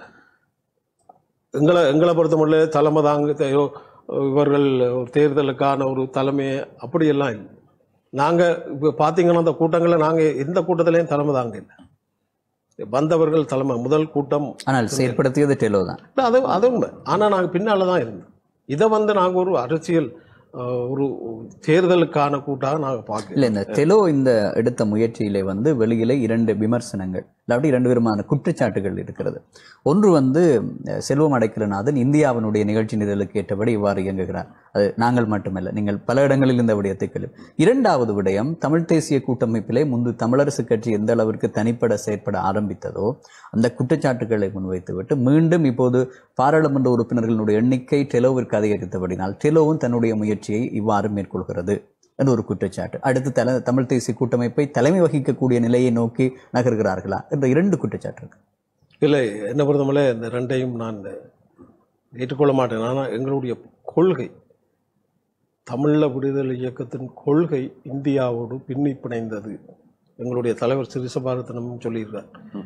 எங்களை எங்களை பொறுத்த மட்டும் தலைமை தாங்க தே- இவர்கள் ஒரு தேர்தலுக்கான ஒரு தலைமையை அப்படியெல்லாம் இல்லை நாங்கள் இப்போ பார்த்தீங்கன்னா அந்த கூட்டங்களில் நாங்கள் எந்த கூட்டத்திலையும் தலைமை தாங்க இல்லை வந்தவர்கள் தலைமை முதல் கூட்டம் ஆனால் செயற்படுத்தியது டெலோ தான் இல்ல, அது அது உண்மை ஆனால் நாங்கள் பின்னால் தான் இருந்தோம் இதை வந்து நாங்கள் ஒரு அரசியல் அஹ், ஒரு தேர்தலுக்கான கூட்டாக நாங்கள் பார்க்கல இல்ல இந்த டெலோ இந்த எடுத்த முயற்சியிலே வந்து வெளியிலே இரண்டு விமர்சனங்கள் இல்லாட்டி இரண்டு விதமான குற்றச்சாட்டுகள் இருக்கிறது ஒன்று வந்து அஹ், செல்வம் அடைக்கலநாதன் இந்தியாவினுடைய நிகழ்ச்சி நிரலுக்கு ஏற்றபடி இவ்வாறு இயங்குகிறார் அது நாங்கள் மட்டுமல்ல நீங்கள் பல இடங்களில் இந்த விடயத்தை கேள்வி இரண்டாவது விடயம் தமிழ் தேசிய கூட்டமைப்பிலே முன்பு தமிழரசு கட்சி எந்த அளவிற்கு தனிப்பட செயற்பட ஆரம்பித்ததோ அந்த குற்றச்சாட்டுகளை முன்வைத்துவிட்டு மீண்டும் இப்போது பாராளுமன்ற உறுப்பினர்களுடைய எண்ணிக்கை டெலோவிற்கு அதிகரித்தபடினால் டெலோவும் தன்னுடைய முயற்சியை இவ்வாறு மேற்கொள்கிறது என்று ஒரு குற்றச்சாட்டு அடுத்து தல தமிழ் தேசிய கூட்டமைப்பை தலைமை வகிக்கக்கூடிய நிலையை நோக்கி நகர்கிறார்களா என்ற இரண்டு குற்றச்சாட்டு இருக்கு இல்லை என்ன பொறுத்தமல்ல இந்த ரெண்டையும் நான் ஏற்றுக்கொள்ள மாட்டேன் ஆனால் எங்களுடைய கொள்கை தமிழ விடுதலை இயக்கத்தின் கொள்கை இந்தியாவோடு பின்னி பிணைந்தது எங்களுடைய தலைவர் சிறிசபாரதனம் சொல்லியிருக்கார்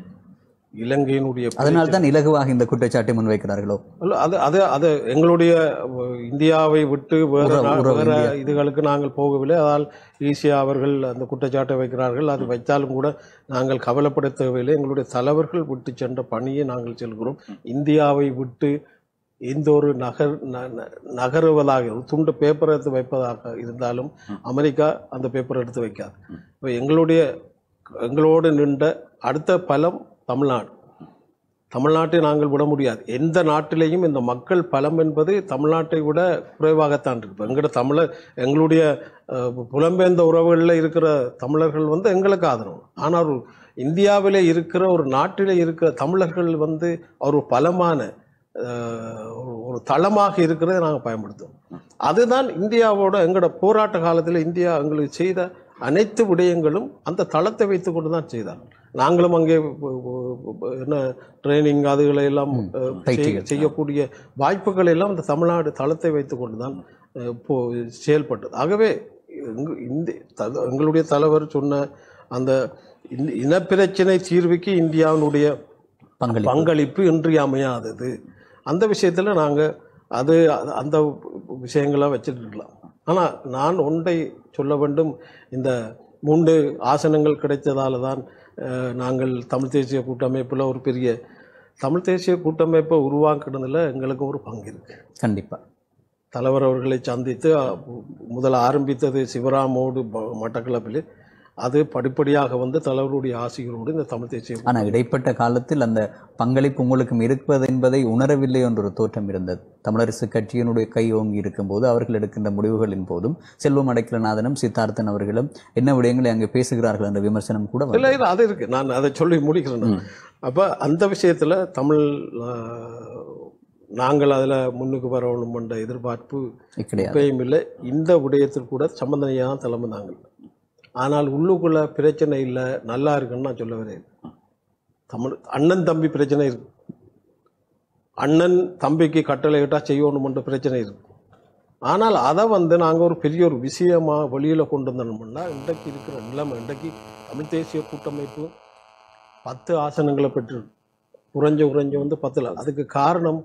இலங்கையினுடைய அதனால் தான் இலகுவாக இந்த குற்றச்சாட்டை முன்வைக்கிறார்களோ அல்ல, அது அது அது எங்களுடைய அஹ், இந்தியாவை விட்டு வேற உறவு- நா- உறவு வேற இந்தியா. இதுகளுக்கு நாங்கள் போகவில்லை அதால் ஈஸியாக அவர்கள் அந்த குற்றச்சாட்டை வைக்கிறார்கள் அது வைத்தாலும் கூட நாங்கள் கவலைப்பட தேவையில்லை எங்களுடைய தலைவர்கள் விட்டு சென்ற பணியை நாங்கள் செல்கிறோம் இந்தியாவை விட்டு எந்த ஒரு நகர் ந- ந- நகருவதாக ஒரு துண்டு பேப்பர் எடுத்து வைப்பதாக இருந்தாலும் அமெரிக்கா அந்த பேப்பர் எடுத்து வைக்காது இப்போ எங்களுடைய எங்களோடு நின்ற அடுத்த பலம் தமிழ்நாடு தமிழ்நாட்டை நாங்கள் விட முடியாது எந்த நாட்டிலேயும் இந்த மக்கள் பலம் என்பது தமிழ்நாட்டை விட குறைவாகத்தான் இருக்கு எங்களோட தமிழர் எங்களுடைய அஹ், புலம்பெயர்ந்த உறவுகளில் இருக்கிற தமிழர்கள் வந்து எங்களுக்கு ஆதரவு ஆனால் ஒரு இந்தியாவிலே இருக்கிற ஒரு நாட்டிலே இருக்கிற தமிழர்கள் வந்து ஒரு பலமான அஹ், ஒரு- ஒரு தளமாக இருக்கிறதை நாங்கள் பயன்படுத்துவோம் அதுதான் இந்தியாவோட எங்களோட போராட்ட காலத்தில் இந்தியா எங்களுக்கு செய்த அனைத்து விடயங்களும் அந்த தளத்தை வைத்துக்கொண்டு தான் செய்தார் நாங்களும் அங்கே ப- ப- ப- என்ன ட்ரைனிங் அதுகளை எல்லாம் அஹ், செய்- பயிற்சிகள். செய்யக்கூடிய வாய்ப்புகள் எல்லாம் இந்த தமிழ்நாடு தளத்தை வைத்துக்கொண்டு தான் அஹ், இப்போ செயல்பட்டது ஆகவே எங்க- இந்த த- எங்களுடைய தலைவர் சொன்ன அந்த இந்த இனப்பிரச்சினை தீர்வுக்கு இந்தியாவினுடைய பங்களிப்பு பங்களிப்பு இன்றியமையாதது அந்த விஷயத்துல நாங்க அது அது- அந்த விஷயங்களை வச்சுட்டு இருக்கலாம் ஆனா நான் ஒன்றை சொல்ல வேண்டும் இந்த மூன்று ஆசனங்கள் கிடைத்ததால தான் அஹ், நாங்கள் தமிழ் தேசிய கூட்டமைப்புல ஒரு பெரிய தமிழ் தேசிய கூட்டமைப்பை உருவாக்குனதுல எங்களுக்கு ஒரு பங்கு இருக்கு கண்டிப்பா தலைவர் அவர்களை சந்தித்து அஹ், முதல்ல ஆரம்பித்தது சிவராமோடு ப- மட்டக்களப்பில் அது படிப்படியாக வந்து தலைவருடைய ஆசிகளோடு இந்த தமிழ் தேசிய ஆனா இடைப்பட்ட காலத்தில் அந்த பங்களிப்பு உங்களுக்கும் இருப்பது என்பதை உணரவில்லை என்ற ஒரு தோற்றம் இருந்தது தமிழரசு கட்சியினுடைய கை ஓங்கி இருக்கும்போது அவர்கள் எடுக்கின்ற முடிவுகளின் போதும் செல்வம் அடைக்கலநாதனும் சித்தார்த்தன் அவர்களும் என்ன விடயங்களை அங்கே பேசுகிறார்கள் என்ற விமர்சனம் கூட இல்ல வந்தது. இல்ல அது இருக்கு நான் அதை சொல்லி முடிக்கிறேன் நான். அப்ப அந்த விஷயத்துல தமிழ் ஆஹ், நாங்கள் அதுல முன்னுக்கு வரணும் என்ற எதிர்பார்ப்பு கிடையாது இப்பயும் இல்லை இந்த விடயத்தில் கூட சம்பந்தனையாக தான் தலைமை நாங்கள் ஆனால் உள்ளுக்குள்ள பிரச்சனை இல்லை நல்லா இருக்குன்னு நான் சொல்ல வரேன் தமிழ் அண்ணன் தம்பி பிரச்சனை இருக்கு அண்ணன் தம்பிக்கு கட்டளை இட்டா செய்யணும்ன்ற பிரச்சனை இருக்கு ஆனால் அதை வந்து நாங்கள் ஒரு பெரிய ஒரு விஷயமா வெளியில கொண்டு வந்தோம்னா இன்றைக்கு இருக்கிற நிலைமை இன்றைக்கு தமிழ் தேசிய கூட்டமைப்பு பத்து ஆசனங்களை பெற்று குறைஞ்ச குறைஞ்ச வந்து பத்துல அதுக்கு காரணம்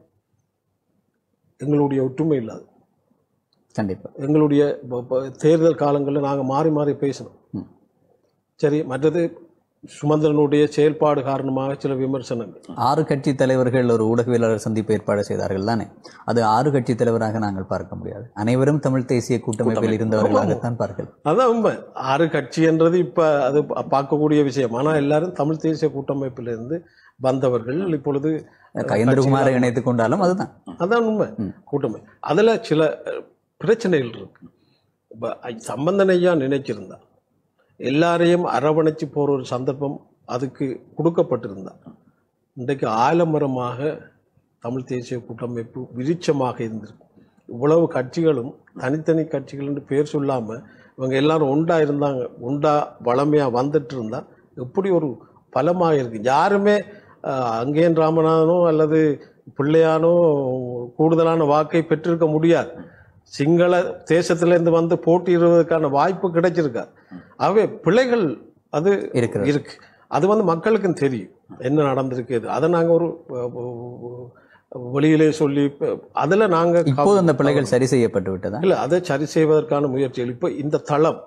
எங்களுடைய ஒற்றுமை இல்லாது கண்டிப்பா எங்களுடைய ப- ப- தேர்தல் காலங்களில் நாங்கள் மாறி மாறி பேசணும் ம். சரி மற்றது சுமந்திரனுடைய செயல்பாடு காரணமாக சில விமர்சனங்கள் ஆறு கட்சி தலைவர்கள் ஒரு ஊடகவியலாளர் சந்திப்பு ஏற்பாடு செய்தார்கள் தானே அது ஆறு கட்சி தலைவராக நாங்கள் பார்க்க முடியாது அனைவரும் தமிழ் தேசிய கூட்டமைப்பில் இருந்தவர்களாகத்தான் பார்க்கலாம் அதான் உண்மை ஆறு கட்சி என்றது இப்ப அது பா- பார்க்கக்கூடிய விஷயம் ஆனா எல்லாரும் தமிழ் தேசிய கூட்டமைப்பிலிருந்து வந்தவர்கள் இப்பொழுது கயந்திரகுமாரை இணைத்துக் கொண்டாலும் அதுதான் அதான் உண்மை ம். கூட்டமை அதுல சில அஹ், பிரச்சனைகள் இருக்கு இப்ப ஐ- சம்பந்தன் ஐயா நினைச்சிருந்தா எல்லாரையும் அரவணைச்சு போற ஒரு சந்தர்ப்பம் அதுக்கு கொடுக்கப்பட்டிருந்தா இன்றைக்கு ஆலமரமாக தமிழ் தேசிய கூட்டமைப்பு விருட்சமாக இருந்திருக்கு இவ்வளவு கட்சிகளும் தனித்தனி கட்சிகள் என்று பேர் சொல்லாம இவங்க எல்லாரும் ஒண்டா இருந்தாங்க ஒண்டா வளமையா வந்துட்டு இருந்தா எப்படி ஒரு பலமாக இருக்கு யாருமே அஹ், அங்கேயன் ராமநாதனோ அல்லது பிள்ளையானோ கூடுதலான வாக்கை பெற்றிருக்க முடியாது சிங்கள தேசத்திலிருந்து வந்து போட்டியிடுவதற்கான வாய்ப்பு கிடைச்சிருக்காது ஆகவே பிள்ளைகள் அது இருக்கிறது இருக்கு அது வந்து மக்களுக்கும் தெரியும் என்ன நடந்திருக்கு இது. அதை நாங்க ஒரு அஹ், அஹ், வெளியிலே சொல்லி இப்ப அதுல நாங்க இப்போது அந்த பிள்ளைகள் சரி செய்யப்பட்டு விட்டதா இல்ல அதை சரி செய்வதற்கான முயற்சிகள் இப்ப இந்த தளம்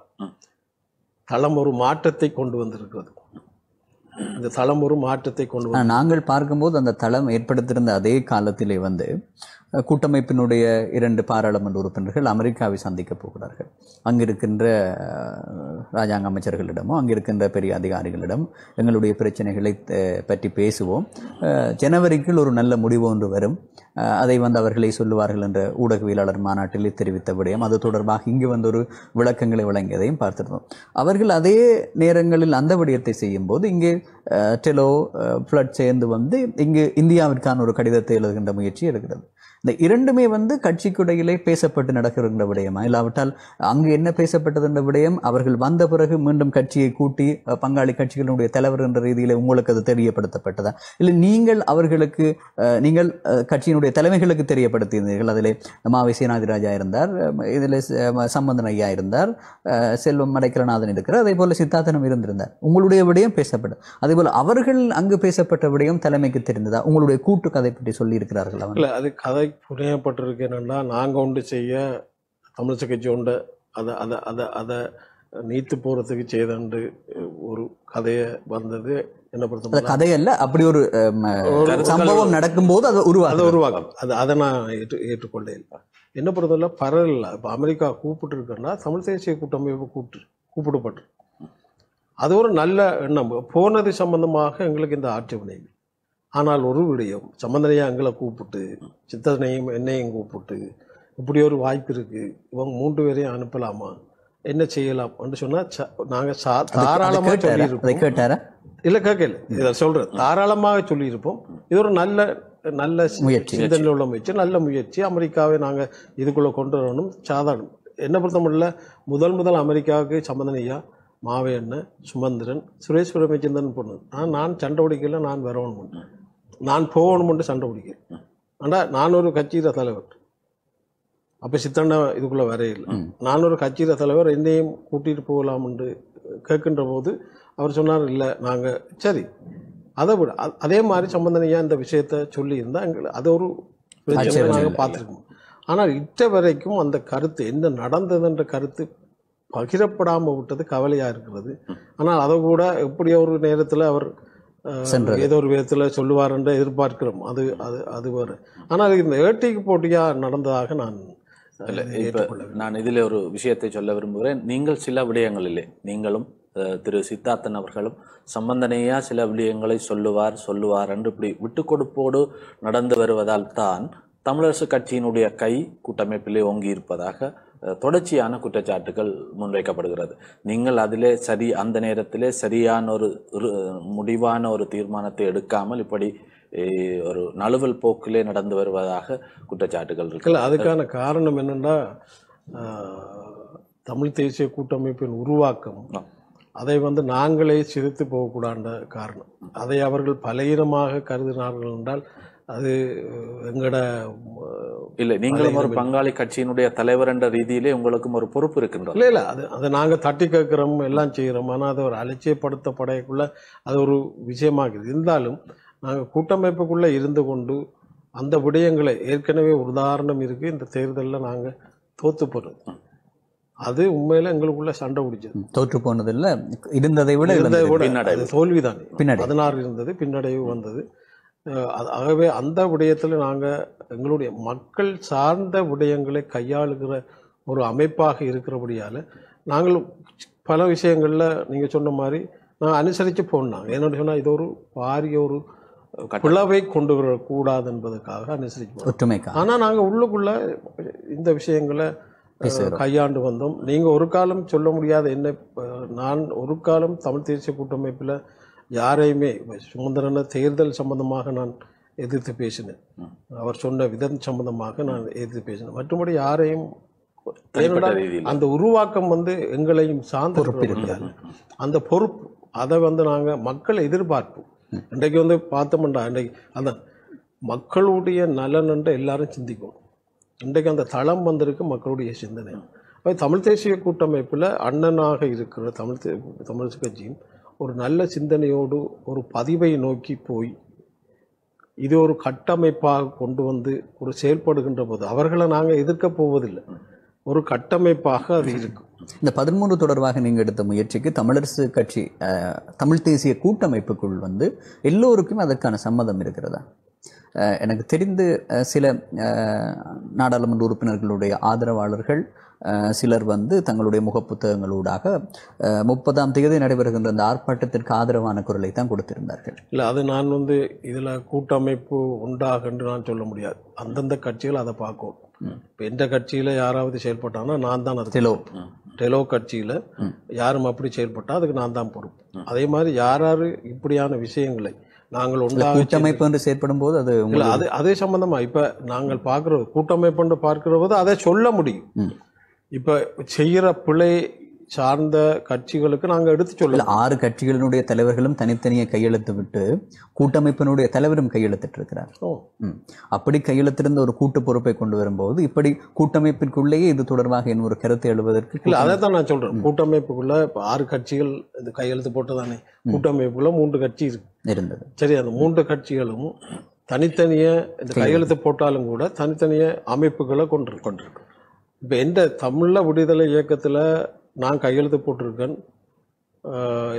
தளம் ஒரு மாற்றத்தை கொண்டு வந்திருக்கிறது இந்த தளம் ஒரு மாற்றத்தை கொண்டு வந்து ஆனா, நாங்கள் பார்க்கும்போது அந்த தளம் ஏற்படுத்தியிருந்த அதே காலத்திலே வந்து அஹ், கூட்டமைப்பினுடைய இரண்டு பாராளுமன்ற உறுப்பினர்கள் அமெரிக்காவை சந்திக்க போகிறார்கள் அங்கிருக்கின்ற அஹ், ராஜாங்க அமைச்சர்களிடமோ அங்கிருக்கின்ற பெரிய அதிகாரிகளிடம் எங்களுடைய பிரச்சனைகளை அஹ், பற்றி பேசுவோம் அஹ், ஜனவரிக்குள் ஒரு நல்ல முடிவு ஒன்று வரும் அஹ், அதை வந்து அவர்களை சொல்லுவார்கள் என்ற ஊடகவியலாளர் மாநாட்டிலே தெரிவித்த விடயம் அது தொடர்பாக இங்கு வந்து ஒரு விளக்கங்களை வழங்கியதையும் பார்த்திருந்தோம் அவர்கள் அதே நேரங்களில் அந்த விடயத்தை செய்யும்போது இங்கே அஹ், டெலோ ஃப்ளட் சேர்ந்து வந்து இங்கு இந்தியாவிற்கான ஒரு கடிதத்தை எழுதுகின்ற முயற்சி எடுக்கிறது இந்த இரண்டுமே வந்து கட்சிக்குடையிலே பேசப்பட்டு நடக்கிற விடயமா இல்லாவிட்டால் அங்கு என்ன பேசப்பட்டது என்ற விடயம் அவர்கள் வந்த பிறகு மீண்டும் கட்சியை கூட்டி அஹ், பங்காளி கட்சிகளுடைய தலைவர் என்ற ரீதியில உங்களுக்கு அது தெரியப்படுத்தப்பட்டதா இல்லை நீங்கள் அவர்களுக்கு அஹ், நீங்கள் அஹ், கட்சியினுடைய தலைமைகளுக்கு தெரியப்படுத்தியிருந்தீர்கள் அதிலே மாவை சீனாதிராஜா இருந்தார் அஹ், இதில் ச- சம்பந்தன் ஐயா இருந்தார் அஹ், செல்வம் மடைக்கலநாதன் இருக்கிறார் அதே போல சித்தார்த்தனம் இருந்திருந்தார் உங்களுடைய விடயம் பேசப்பட்டது அதே போல அவர்கள் அங்கு பேசப்பட்ட விடயம் தலைமைக்கு தெரிந்ததா உங்களுடைய கூட்டு கதை பற்றி சொல்லி இருக்கிறார்கள் அவர் இல்ல அது கதை புனையப்பட்டிருக்கு என்னன்னா நாங்க ஒன்று செய்ய தமிழிசை கட்சி உண்டு அதை அதை அதை அதை நீத்து போறதுக்கு செய்தண்டு ஒரு கதைய வந்தது என்ன அந்த பொறுத்த கதையல்ல அப்படி ஒரு அஹ், சம்பவம் நடக்கும்போது அதை அதை உருவாக உருவாக்கம் அது அதை நான் ஏற்று ஏற்றுக்கொள்ள இல்லை என்ன பொறுத்தவரை பரவல இப்போ அமெரிக்கா கூப்பிட்டு இருக்குன்னா தமிழ் தேசிய கூட்டமைப்பு கூப்பிட்டு கூப்பிடப்பட்டு அது ஒரு நல்ல எண்ணம் போனது சம்பந்தமாக எங்களுக்கு இந்த ஆட்சேபனை இல்லை. ஆனால் ஒரு விடயம் சம்பந்தனையா எங்களை கூப்பிட்டு சித்தனையும் என்னையும் கூப்பிட்டு இப்படி ஒரு வாய்ப்பு இருக்கு இவங்க மூன்று பேரையும் அனுப்பலாமா என்ன செய்யலாம் என்று சொன்னா ச- நாங்க சா- தாராளமா கேட்டாரா அதை சொல்லியிருப்போம் கேட்டாரா இல்ல கேட்கல இதை சொல்றேன் தாராளமாக சொல்லியிருப்போம் இது ஒரு நல்ல நல்ல சி- முயற்சி. சிந்தனையில் உள்ள முயற்சி நல்ல முயற்சி அமெரிக்காவை நாங்க இதுக்குள்ள கொண்டு வரணும் சாதாரணம் என்ன பொறுத்தமட்டில் முதல் முதல் அமெரிக்காவுக்கு சம்பந்தனையா மாவையண்ணன் சுமந்திரன் சுரேஷ் பிரமச்சந்திரன் பொண்ணு நான் நான் சண்டை பிடிக்கல நான் வரணும் நான் போகணும்னு சண்டை பிடிக்கல ஆனா நான் ஒரு கட்சியில தலைவர் அப்ப சித்தண்ணா இதுக்குள்ள வரையில்லை ம். நான் ஒரு கட்சியில தலைவர் என்னையும் கூட்டிட்டு போகலாம் என்று கேட்கின்ற போது அவர் சொன்னார் இல்லை நாங்க சரி அதை விட அ- அதே மாதிரி சம்பந்தனையா இந்த விஷயத்த சொல்லி இருந்தா எங்களுக்கு அது ஒரு பிரச்சனை ஆட்சேபனை நாங்க இல்லை. பார்த்துருக்கோம் ஆனால் இட்ட வரைக்கும் அந்த கருத்து என்ன நடந்ததுன்ற கருத்து பகிரப்படாம விட்டது கவலையா இருக்கிறது ஆனால் அதை கூட எப்படி ஒரு நேரத்துல அவர் அஹ், சென்றது. ஏதோ ஒரு விதத்துல சொல்லுவார் என்று எதிர்பார்க்கிறோம் அது அது அது வேறு ஆனால் இந்த ஏட்டிக்கு போட்டியா நடந்ததாக நான் அஹ், இல்ல, இப்ப ஏற்றுக்கொள்ளவில்லை நான் இதில் ஒரு விஷயத்தை சொல்ல விரும்புகிறேன் நீங்கள் சில விடயங்களிலே நீங்களும் அஹ், திரு சித்தார்த்தன் அவர்களும் சம்பந்தனையா சில விடயங்களை சொல்லுவார் சொல்லுவார் என்று இப்படி விட்டு கொடுப்போடு நடந்து வருவதால் தான் தமிழரசு கட்சியினுடைய கை கூட்டமைப்பிலே ஓங்கி இருப்பதாக அஹ், தொடர்ச்சியான குற்றச்சாட்டுகள் முன்வைக்கப்படுகிறது நீங்கள் அதிலே சரி அந்த நேரத்திலே சரியான ஒரு ஒரு முடிவான ஒரு தீர்மானத்தை எடுக்காமல் இப்படி அஹ், ஒரு நழுவல் போக்கிலே நடந்து வருவதாக குற்றச்சாட்டுகள் இருக்கு இல்லை அதுக்கான காரணம் என்னன்னா ஆஹ், தமிழ் தேசிய கூட்டமைப்பின் உருவாக்கம் ஆ. அதை வந்து நாங்களே சிதைத்து போகக்கூடாத காரணம் அதை அவர்கள் பலகீனமாக கருதினார்கள் என்றால் அது எங்கட ஆஹ், இல்லை நீங்களும் ஒரு பங்காளி கட்சியினுடைய தலைவர் என்ற ரீதியிலே உங்களுக்கும் ஒரு பொறுப்பு இருக்கின்றது இல்ல இல்ல அது அதை நாங்க தட்டி கேட்கிறோம் எல்லாம் செய்கிறோம் ஆனா அது ஒரு அலட்சியப்படுத்தப்படக்குள்ள அது ஒரு விஷயமாகுது இருந்தாலும் நாங்க கூட்டமைப்புக்குள்ள இருந்து கொண்டு அந்த விடயங்களை ஏற்கனவே ஒரு உதாரணம் இருக்கு இந்த தேர்தலில் நாங்க தோத்து போறது அது உண்மையில எங்களுக்குள்ள சண்டை பிடிச்சது தோற்று போனதில்ல இருந்ததை விட இருந்ததை இழந்தது. விட பின்னடைவு. அது தோல்விதான் பின்னடைவு. பதினாறு இருந்தது பின்னடைவு வந்தது அஹ் அது- ஆகவே அந்த விடயத்தில் நாங்க எங்களுடைய மக்கள் சார்ந்த விடயங்களை கையாளுகிற ஒரு அமைப்பாக இருக்கிறபடியால நாங்கள் பல விஷயங்கள்ல நீங்க சொன்ன மாதிரி நான் அனுசரிச்சு போனாங்க என்னோட சொன்னா இது ஒரு பாரிய ஒரு பிளவை கொண்டு வரக்கூடாது என்பதற்காக அனுசரிச்சு போனோம். ஒற்றுமைக்கா ஆனா நாங்க உள்ளுக்குள்ள இந்த விஷயங்களை அஹ், பேசுகிறோம். கையாண்டு வந்தோம் நீங்க ஒரு காலம் சொல்ல முடியாத என்ன அஹ், நான் ஒரு காலம் தமிழ் தேசிய கூட்டமைப்புல யாரையுமே சுமந்திரன தேர்தல் சம்பந்தமாக நான் எதிர்த்து பேசினேன் அவர் சொன்ன விதம் சம்பந்தமாக நான் எதிர்த்து பேசினேன் மற்றபடி யாரையும் தனிப்பட்ட ஏனென்றால் ரீதியில் அந்த உருவாக்கம் வந்து எங்களையும் சார்ந்து பொறுப்பு இருக்கிறபடியால் அந்த பொறுப்பு அதை வந்து நாங்க மக்கள் எதிர்பார்ப்பு இன்றைக்கு வந்து பார்த்தோம்டா இன்றைக்கு அந்த மக்களுடைய நலன் என்று எல்லாரும் சிந்திக்கணும் இன்றைக்கு அந்த தளம் வந்திருக்கு மக்களுடைய சிந்தனை அப்ப தமிழ் தேசிய கூட்டமைப்பில் அண்ணனாக இருக்கிற தமிழ் தே- தமிழ் கட்சியின் ஒரு நல்ல சிந்தனையோடு ஒரு பதிவை நோக்கி போய் இது ஒரு கட்டமைப்பாக கொண்டு வந்து ஒரு செயல்படுகின்ற போது அவர்களை நாங்கள் எதிர்க்க போவதில்லை ஒரு கட்டமைப்பாக அது இருக்கும் இந்த பதிமூன்று தொடர்பாக நீங்க எடுத்த முயற்சிக்கு தமிழரசு கட்சி அஹ், தமிழ் தேசிய கூட்டமைப்புக்குள் வந்து எல்லோருக்கும் அதற்கான சம்மதம் இருக்கிறதா அஹ், எனக்கு தெரிந்து அஹ், சில அஹ், நாடாளுமன்ற உறுப்பினர்களுடைய ஆதரவாளர்கள் அஹ், சிலர் வந்து தங்களுடைய முகப்புத்தகங்களூடாக அஹ், முப்பதாம் தேதி நடைபெறுகின்ற அந்த ஆர்ப்பாட்டத்திற்கு ஆதரவான குரலை தான் கொடுத்திருந்தார்கள் இல்லை அது நான் வந்து இதில் கூட்டமைப்பு உண்டாக என்று நான் சொல்ல முடியாது அந்தந்த கட்சிகள் அதை பார்க்கும் இப்போ எந்த கட்சியில் யாராவது செயல்பட்டாங்கன்னா நான் தான் அது டெலோ டெலோ கட்சியில் யாரும் அப்படி செயல்பட்டால் அதுக்கு நான் தான் பொறுப்பு அதே மாதிரி யார் யார் இப்படியான விஷயங்களை நாங்கள் இல்ல, ஒன்றாக கூட்டமைப்பு என்று செயற்படும் போது அது இல்ல உங்களுக்கு அது அதே சம்பந்தமா இப்ப நாங்கள் பார்க்கிறது கூட்டமைப்பு பார்க்கிற போது அதை சொல்ல முடியும் ம். இப்ப செய்யற பிழை சார்ந்த கட்சிகளுக்கு நாங்க எடுத்து இல்ல, சொல்லலாம் ஆறு கட்சிகளினுடைய தலைவர்களும் தனித்தனியே கையெழுத்து விட்டு கூட்டமைப்பினுடைய தலைவரும் கையெழுத்திட்டு இருக்கிறார் ஓ. ம். அப்படி கையெழுத்திருந்த ஒரு கூட்டு பொறுப்பை கொண்டு வரும்போது இப்படி கூட்டமைப்பிற்குள்ளேயே இது தொடர்பாக என்ன ஒரு கருத்தை எழுவதற்கு இல்ல அதை தான் நான் சொல்றேன் கூட்டமைப்புக்குள்ள இப்ப ஆறு கட்சிகள் இது கையெழுத்து போட்டதானே கூட்டமைப்புக்குள்ள மூன்று கட்சி இருக்கு இருந்தது சரி அந்த மூன்று கட்சிகளும் தனித்தனிய இந்த கையெழுத்து போட்டாலும் கூட தனித்தனிய அமைப்புகளை கொண்டு கொண்டிருக்கு இப்ப எந்த தமிழ விடுதலை இயக்கத்துல நான் கையெழுத்து போட்டிருக்கேன் ஆஹ்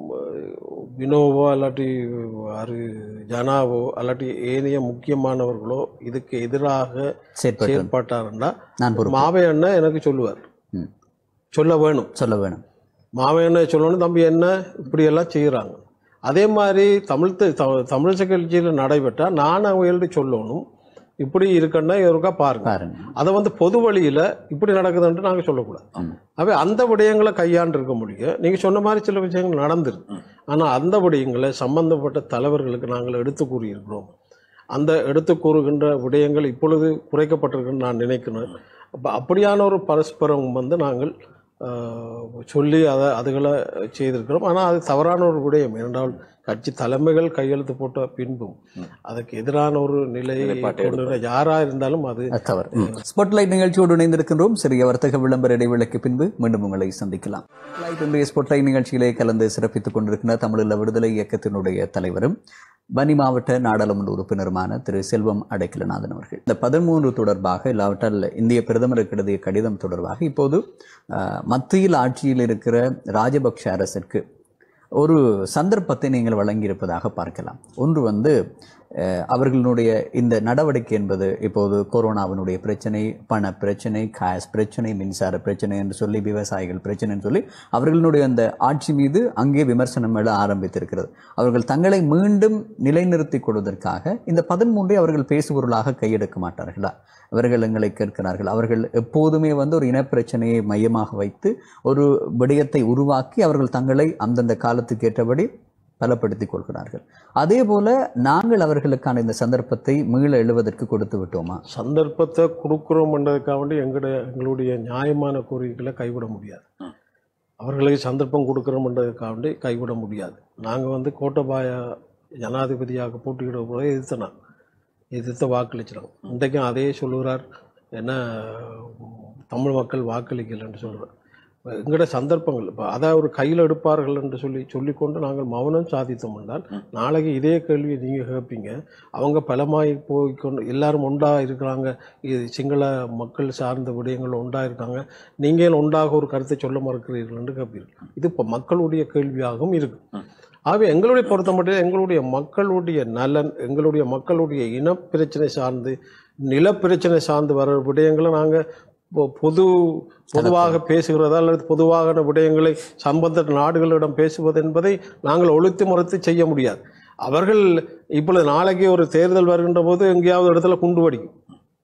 வினோவோ அல்லாட்டி அரு ஜனாவோ அல்லாட்டி ஏனைய முக்கியமானவர்களோ இதுக்கு எதிராக செயற்பட்டு செயற்பட்டாருன்னா நான் பொறுப்பு மாவை அண்ணன் எனக்கு சொல்லுவார் ம். சொல்ல வேணும் சொல்ல வேணும் மாவை என்ன சொல்லணும் தம்பி என்ன இப்படி எல்லாம் செய்கிறாங்க அதே மாதிரி தமிழ் த- த- தமிழிசை கட்சியில் நடைபெற்றா நான் அவங்கள்ட்ட சொல்லணும் இப்படி இருக்குன்னா இவருக்கா பாருங்க பாருங்க அதை வந்து பொது வழியில இப்படி நடக்குதுன்ட்டு நாங்க சொல்லக்கூடாது ம். அவை அந்த விடயங்களை கையாண்டு இருக்க முடியும் நீங்க சொன்ன மாதிரி சில விஷயங்கள் நடந்துருக்கு ஆனா அந்த விடயங்களை சம்பந்தப்பட்ட தலைவர்களுக்கு நாங்கள் எடுத்து கூறியிருக்கிறோம் அந்த எடுத்து கூறுகின்ற விடயங்கள் இப்பொழுது குறைக்கப்பட்டிருக்குன்னு நான் நினைக்கிறேன் அப்ப அப்படியான ஒரு பரஸ்பரம் வந்து நாங்கள் ஆஹ், சொல்லி அதை அதுகளை செய்திருக்கிறோம் ஆனால் அது தவறான ஒரு விடயம் ஏனென்றால் கட்சி தலைமைகள் கையெழுத்து போட்ட பின்பும் அதுக்கு எதிரான ஒரு நிலையை நிலைப்பாட்டை கொண்டு யாரா இருந்தாலும் அது அது தவறு ஸ்பாட்லைட் நிகழ்ச்சியோடு இணைந்திருக்கின்றோம் சிறிய வர்த்தக விளம்பர இடைவேளைக்கு பின்பு மீண்டும் உங்களை சந்திக்கலாம் ஸ்பாட்லைட் இன்றைய ஸ்பாட்லைட் நிகழ்ச்சியிலே கலந்து சிறப்பித்துக் கொண்டிருக்கின்ற தமிழீழ விடுதலை இயக்கத்தினுடைய தலைவரும் பனி மாவட்ட நாடாளுமன்ற உறுப்பினருமான திரு செல்வம் அடைக்கலநாதன் அவர்கள் இந்த பதிமூன்று தொடர்பாக இல்லாவிட்டால் இந்திய பிரதமருக்கு எழுதிய கடிதம் தொடர்பாக இப்போது அஹ், மத்தியில் ஆட்சியில் இருக்கிற ராஜபக்ஷ அரசிற்கு ஒரு சந்தர்ப்பத்தை நீங்கள் வழங்கியிருப்பதாக பார்க்கலாம் ஒன்று வந்து அஹ், அவர்களுடைய இந்த நடவடிக்கை என்பது இப்போது கொரோனாவினுடைய பிரச்சனை பண பிரச்சனை காஸ் பிரச்சனை மின்சார பிரச்சனை என்று சொல்லி விவசாயிகள் பிரச்சனைன்னு சொல்லி அவர்களுடைய அந்த ஆட்சி மீது அங்கே விமர்சனம் எழ ஆரம்பித்திருக்கிறது அவர்கள் தங்களை மீண்டும் நிலைநிறுத்திக் கொள்வதற்காக இந்த பதிமூன்றை அவர்கள் பேசுபொருளாக கையெடுக்க மாட்டார்களா அவர்கள் எங்களை கேட்கிறார்கள் அவர்கள் எப்போதுமே வந்து ஒரு இனப்பிரச்சனையை மையமாக வைத்து ஒரு விடயத்தை உருவாக்கி அவர்கள் தங்களை அந்தந்த காலத்துக்கு ஏற்றபடி பலப்படுத்திக் கொள்கிறார்கள் அதே போல நாங்கள் அவர்களுக்கான இந்த சந்தர்ப்பத்தை மீள எழுவதற்கு கொடுத்து விட்டோமா சந்தர்ப்பத்தை கொடுக்குறோம்ன்றதுக்காக வேண்டி எங்களுடைய எங்களுடைய நியாயமான கோரிக்கைகளை கைவிட முடியாது அவர்களுக்கு சந்தர்ப்பம் கொடுக்குறோம்ன்றதுக்காக வேண்டி கைவிட முடியாது நாங்கள் வந்து கோட்டபாய ஜனாதிபதியாக போட்டியிட போல எதிர்த்தனாங்க எதிர்த்த வாக்களிச்சிடும் இன்றைக்கும் அதே சொல்லுகிறார் என்ன தமிழ் மக்கள் வாக்களிக்கலைன்னு சொல்கிறார் எங்கட சந்தர்ப்பங்கள் இப்போ அதை ஒரு கையில் எடுப்பார்கள் என்று சொல்லி சொல்லிக்கொண்டு நாங்கள் மௌனம் சாதித்தோம் என்றால் நாளைக்கு இதே கேள்வியை நீங்கள் கேட்பீங்க அவங்க பலமாய் போய்க்கொண்டு எல்லாரும் ஒன்றா இருக்கிறாங்க இது சிங்கள மக்கள் சார்ந்த விடயங்கள் ஒன்றா இருக்காங்க நீங்கள் ஏன் ஒன்றாக ஒரு கருத்தை சொல்ல மறுக்கிறீர்கள் என்று கேட்பீர்கள் இது இப்போ மக்களுடைய கேள்வியாகவும் இருக்கு ஆகவே எங்களுடைய பொறுத்த மட்டும் எங்களுடைய மக்களுடைய நலன் எங்களுடைய மக்களுடைய இன பிரச்சனை சார்ந்து நிலப்பிரச்சனை சார்ந்து வர விடயங்களை நாங்கள் பொது பொதுவாக பேசுகிறதா அல்லது பொதுவான விடயங்களை சம்பந்த நாடுகளிடம் பேசுவது என்பதை நாங்கள் ஒழித்து மறுத்து செய்ய முடியாது அவர்கள் இப்பொழுது நாளைக்கு ஒரு தேர்தல் வருகின்ற போது எங்கேயாவது இடத்துல குண்டு வெடிக்கும்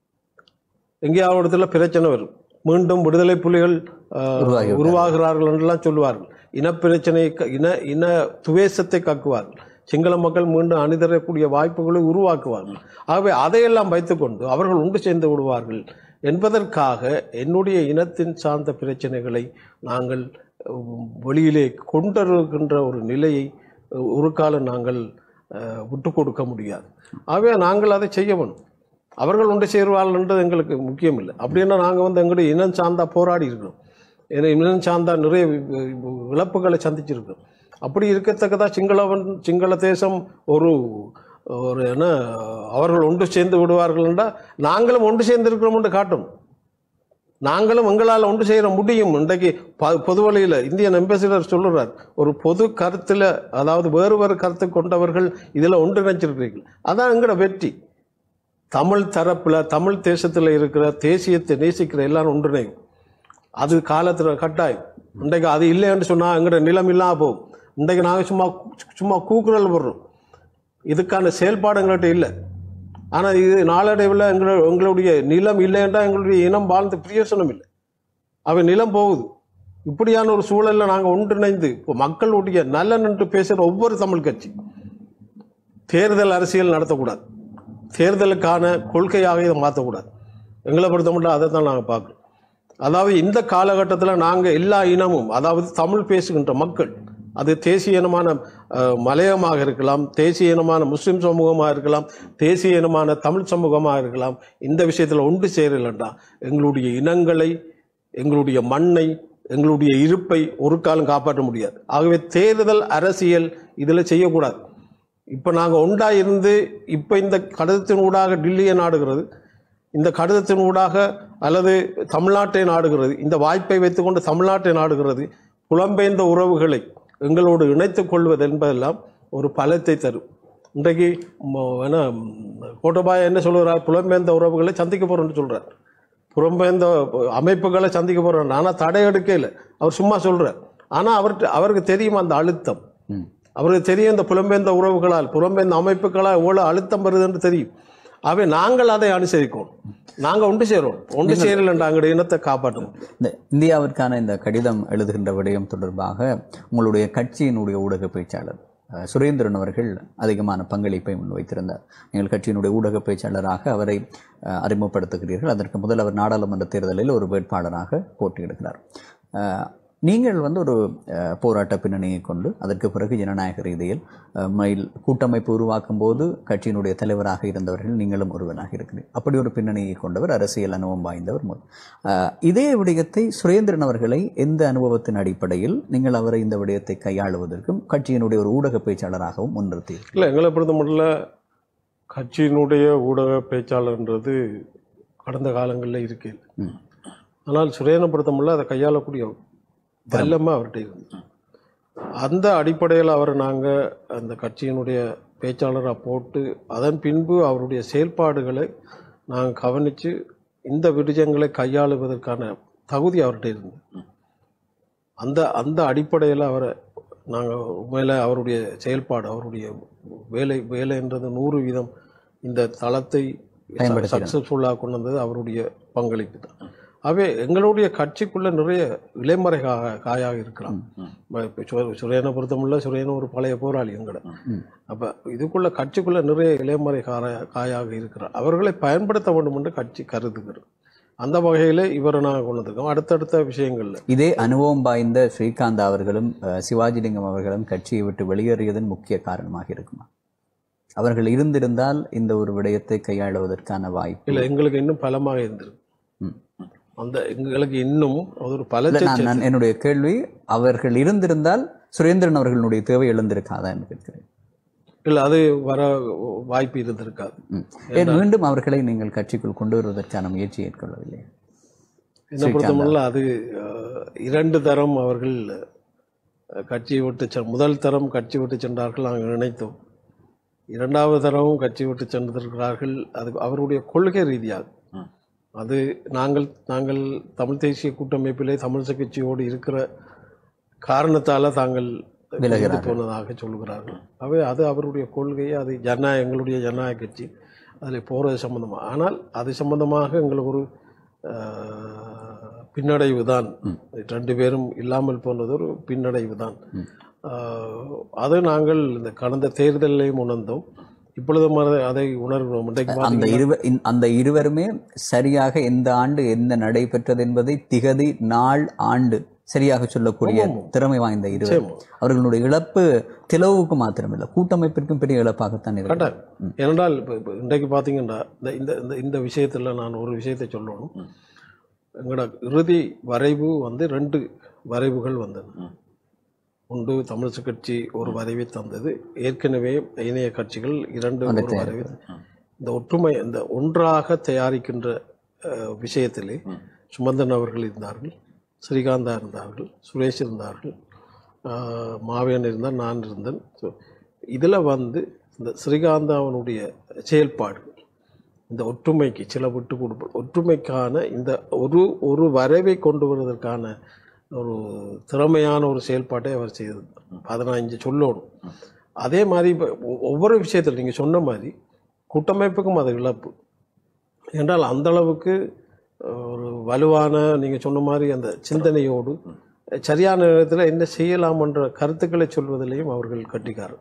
எங்கேயாவது இடத்துல பிரச்சனை வரும் மீண்டும் விடுதலை புலிகள் ஆஹ், உருவாகி விட்டார்கள். உருவாகிறார்கள் என்றெல்லாம் சொல்லுவார்கள் இனப்பிரச்சனை க- இன இன துவேஷத்தை கக்குவார்கள் சிங்கள மக்கள் மீண்டும் அணிதரக்கூடிய வாய்ப்புகளை உருவாக்குவார்கள் ஆகவே அதையெல்லாம் வைத்துக்கொண்டு அவர்கள் உண்டு சேர்ந்து விடுவார்கள் என்பதற்காக என்னுடைய இனத்தின் சார்ந்த பிரச்சனைகளை நாங்கள் உம், வெளியிலே கொண்டிருக்கின்ற ஒரு நிலையை அஹ், ஒரு காலம் நாங்கள் அஹ், விட்டு கொடுக்க முடியாது ஆகவே நாங்கள் அதை செய்ய வேணும் அவர்கள் ஒன்று சேருவார்கள்ன்றது எங்களுக்கு முக்கியம் இல்லை அப்படின்னா நாங்கள் வந்து எங்களுடைய இனம் சார்ந்தா போராடி இருக்கிறோம் ஏன்னா இனம் சார்ந்தா நிறைய வி- வி- இழப்புகளை சந்திச்சிருக்கோம் அப்படி இருக்கத்தக்கதா சிங்களவன் சிங்கள தேசம் ஒரு ஒரு என்ன அவர்கள் ஒன்று சேர்ந்து விடுவார்கள் என்றால் நாங்களும் ஒன்று சேர்ந்து இருக்கிறோம் என்று காட்டும் நாங்களும் எங்களால் ஒன்று செய்ய முடியும் இன்றைக்கு ப- பொது வழியில் இந்தியன் எம்பசிடர் சொல்லுறார் ஒரு பொது கருத்தில் அதாவது வேறு வேறு கருத்து கொண்டவர்கள் இதில் ஒன்றிணைச்சிருக்கிறீர்கள் அதான் எங்களோட வெற்றி தமிழ் தரப்புல தமிழ் தேசத்தில் இருக்கிற தேசியத்தை நேசிக்கிற எல்லாரும் ஒன்றிணையும் அது காலத்தில் கட்டாயம் இன்றைக்கு அது இல்லைன்னு சொன்னா எங்களோட நிலம் இல்லாம போகும் இன்றைக்கு நாங்கள் சும்மா சும்மா கூக்குரல் போடுறோம் இதுக்கான செயல்பாடு எங்கள்கிட்ட இல்லை ஆனால் இது நாளடைவில் எங்கள எங்களுடைய நிலம் இல்லைன்றா எங்களுடைய இனம் வாழ்ந்த பிரயோசனம் இல்லை அவன் நிலம் போகுது இப்படியான ஒரு சூழல்ல நாங்கள் ஒன்றிணைந்து இப்போ மக்களுடைய நலன் என்று பேசுகிற ஒவ்வொரு தமிழ் கட்சி தேர்தல் அரசியல் நடத்தக்கூடாது தேர்தலுக்கான கொள்கையாக இதை மாற்றக்கூடாது எங்களை பொறுத்த மட்டும் அதை தான் நாங்கள் பார்க்குறோம் அதாவது இந்த காலகட்டத்தில் நாங்கள் எல்லா இனமும் அதாவது தமிழ் பேசுகின்ற மக்கள் அது தேசிய இனமான அஹ், மலையமாக இருக்கலாம் தேசிய இனமான முஸ்லிம் சமூகமாக இருக்கலாம் தேசிய இனமான தமிழ் சமூகமாக இருக்கலாம் இந்த விஷயத்தில் ஒன்று சேரலண்டா எங்களுடைய இனங்களை எங்களுடைய மண்ணை எங்களுடைய இருப்பை ஒரு காலம் காப்பாற்ற முடியாது ஆகவே தேர்தல் அரசியல் இதில் செய்யக்கூடாது இப்போ நாங்கள் ஒன்றா இருந்து இப்போ இந்த கடிதத்தின் ஊடாக டில்லியை நாடுகிறது இந்த கடிதத்தின் ஊடாக அல்லது தமிழ்நாட்டை நாடுகிறது இந்த வாய்ப்பை வைத்துக்கொண்டு தமிழ்நாட்டை நாடுகிறது புலம்பெயர்ந்த உறவுகளை எங்களோடு இணைத்துக் கொள்வது என்பதெல்லாம் ஒரு பலத்தை தரும் இன்றைக்கு ம- என்ன கோட்டபாய என்ன சொல்கிறார் புலம்பெயர்ந்த உறவுகளை சந்திக்க போறோம்னு சொல்றார் புலம்பெயர்ந்த அமைப்புகளை சந்திக்க போறோம் ஆனால் தடை எடுக்கல அவர் சும்மா சொல்றார் ஆனா அவர்கிட்ட அவருக்கு தெரியும் அந்த அழுத்தம் ம். அவருக்கு தெரியும் இந்த புலம்பெயர்ந்த உறவுகளால் புலம்பெயர்ந்த அமைப்புகளால் எவ்வளவு அழுத்தம் வருதுன்னு தெரியும் ஆகவே நாங்கள் அதை அனுசரிக்கணும் நாங்க ஒன்று சேரோம் ஒன்று சேரல எங்களுடைய இனத்தை காப்பாற்றணும் இந்த இந்தியாவிற்கான இந்த கடிதம் எழுதுகின்ற விடயம் தொடர்பாக உங்களுடைய கட்சியினுடைய ஊடக பேச்சாளர் அஹ், சுரேந்திரன் அவர்கள் அதிகமான பங்களிப்பை முன்வைத்திருந்தார் நீங்கள் கட்சியினுடைய ஊடக பேச்சாளராக அவரை அஹ், அறிமுகப்படுத்துகிறீர்கள் அதற்கு முதல் அவர் நாடாளுமன்ற தேர்தலில் ஒரு வேட்பாளராக போட்டியிடுகிறார் அஹ், நீங்கள் வந்து ஒரு அஹ், போராட்ட பின்னணியை கொண்டு அதற்கு பிறகு ஜனநாயக ரீதியில் அஹ், மயில் கூட்டமைப்பு உருவாக்கும் போது கட்சியினுடைய தலைவராக இருந்தவர்கள் நீங்களும் ஒருவராக இருக்கிறீர்கள் அப்படி ஒரு பின்னணியை கொண்டவர் அரசியல் அனுபவம் வாய்ந்தவர் மு- அஹ், இதே விடயத்தை சுரேந்திரன் அவர்களை எந்த அனுபவத்தின் அடிப்படையில் நீங்கள் அவரை இந்த விடயத்தை கையாளுவதற்கும் கட்சியினுடைய ஒரு ஊடக பேச்சாளராகவும் முன்னிறுத்தி இல்லை எங்களை பொறுத்த மட்டும் கட்சியினுடைய ஊடக பேச்சாளர்ன்றது கடந்த காலங்களில் இருக்கு ம். ஆனால் சுரேனை பொறுத்த மட்டும் அதை கையாளக்கூடிய வல்லமாக அவர்கிட்ட இருந்து அந்த அடிப்படையில் அவரை நாங்கள் அந்த கட்சியினுடைய பேச்சாளராக போட்டு அதன் பின்பு அவருடைய செயல்பாடுகளை நாங்கள் கவனித்து இந்த விடயங்களை கையாளுவதற்கான தகுதி அவர்கிட்ட இருந்து அந்த அந்த அடிப்படையில் அவரை நாங்கள் உண்மையில் அவருடைய செயல்பாடு அவருடைய வேலை வேலைன்றது நூறு வீதம் இந்த தளத்தை பயன்படுத்தினார். சக்ஸஸ்ஃபுல்லாக கொண்டு வந்தது அவருடைய பங்களிப்பு தான் ஆகவே எங்களுடைய கட்சிக்குள்ள நிறைய இளைமறை கா காயாக இருக்கிறான் இப்போ சு- சுரேனை பொறுத்தமுள்ள சுரேன ஒரு பழைய போராளி எங்கட ம். அப்போ இதுக்குள்ள கட்சிக்குள்ள நிறைய இளைமறை கார காயாக இருக்கிறார் அவர்களை பயன்படுத்த வேண்டும் என்று கட்சி கருதுகிறது அந்த வகையில் இவரை நாங்கள் கொண்டு வந்திருக்கோம் அடுத்தடுத்த விஷயங்கள்ல இதே அனுபவம் வாய்ந்த ஸ்ரீகாந்த் அவர்களும் அஹ், சிவாஜிலிங்கம் அவர்களும் கட்சியை விட்டு வெளியேறியதன் முக்கிய காரணமாக இருக்குமா அவர்கள் இருந்திருந்தால் இந்த ஒரு விடயத்தை கையாளுவதற்கான வாய்ப்பு இல்லை எங்களுக்கு இன்னும் பலமாக இருந்திருக்கு ம். அந்த எங்களுக்கு இன்னும் அது ஒரு இல்ல, பலத்தை நான் நான் என்னுடைய கேள்வி அவர்கள் இருந்திருந்தால் சுரேந்திரன் அவர்களுடைய தேவை எழுந்திருக்காதா என்று கேட்கிறேன் இல்லை அது வர வாய்ப்பு இருந்திருக்காது ம். ஏன் மீண்டும் அவர்களை நீங்கள் கட்சிக்குள் கொண்டு வருவதற்கான முயற்சி ஏற்கொள்ளவில்லை என்ன பொறுத்தமல்ல அது அஹ், இரண்டு தரம் அவர்கள் அஹ், கட்சியை விட்டு செ- முதல் தரம் கட்சி விட்டு சென்றார்கள் நாங்கள் நினைத்தோம் இரண்டாவது தரமும் கட்சி விட்டு சென்றிருக்கிறார்கள் அது அவருடைய கொள்கை ரீதியாக ம். அது நாங்கள் நாங்கள் தமிழ் தேசிய கூட்டமைப்பிலே தமிழ் கட்சியோடு இருக்கிற காரணத்தால தாங்கள் விலகிறார்கள். பிரிந்து போனதாக சொல்கிறார்கள் அவை அது அவருடைய கொள்கை அது ஜனநாயக எங்களுடைய ஜனநாயக கட்சி அதில் போகிறது சம்பந்தமாக ஆனால் அது சம்பந்தமாக எங்களுக்கு ஒரு அஹ், பின்னடைவு தான் ரெண்டு பேரும் இல்லாமல் போனது ஒரு பின்னடைவு தான் அஹ், அது நாங்கள் இந்த கடந்த தேர்தலையும் உணர்ந்தோம் இப்பொழுதும் அதை- அதை உணர்கிறோம் இன்றைக்கு அந்த பார்த்தீங்கன்னா இருவர் இந்த- அந்த இருவருமே சரியாக எந்த ஆண்டு என்ன நடைபெற்றது என்பதை திகதி நாள் ஆண்டு சரியாக சொல்லக்கூடிய திறமை வாய்ந்த இருவர் நிச்சயமா. அவர்களுடைய இழப்பு திலவுக்கு மாத்திரமில்லை கூட்டமைப்பிற்கும் பெரிய இழப்பாகத்தான் இருக்கு கரெக்டாக ஏனென்றால் இப்போ இப்போ இன்றைக்கு பார்த்தீங்கன்னா இந்த இந்த இந்த இந்த விஷயத்தில் நான் ஒரு விஷயத்தை சொல்லணும் எங்களோட இறுதி வரைவு வந்து ரெண்டு வரைவுகள் வந்தது ஒன்று தமிழிசை கட்சி ஒரு வரைவை தந்தது ஏற்கனவே இணைய கட்சிகள் இரண்டு ஒரு வரைவை இந்த ஒற்றுமை இந்த ஒன்றாக தயாரிக்கின்ற அஹ், விஷயத்திலே சுமந்தன் அவர்கள் இருந்தார்கள் ஸ்ரீகாந்தா இருந்தார்கள் சுரேஷ் இருந்தார்கள் ஆஹ், மாவியன் இருந்தார் நான் இருந்தேன் ஸோ இதில் வந்து இந்த ஸ்ரீகாந்தாவனுடைய செயல்பாடு இந்த ஒற்றுமைக்கு சில விட்டு கொடுப்பு ஒற்றுமைக்கான இந்த ஒரு ஒரு வரைவை கொண்டு வருவதற்கான ஒரு திறமையான ஒரு செயல்பாட்டை அவர் செய்தது அதை நான் இங்கே சொல்லணும் அதே மாதிரி இப்போ ஒ- ஒவ்வொரு விஷயத்தில் நீங்கள் சொன்ன மாதிரி கூட்டமைப்புக்கும் அது இழப்பு என்றால் அந்த அளவுக்கு அஹ், ஒரு வலுவான நீங்கள் சொன்ன மாதிரி அந்த சிந்தனையோடு சரியான நேரத்தில் என்ன செய்யலாம் என்ற கருத்துக்களை சொல்வதிலையும் அவர்கள் கட்டிக்காரர்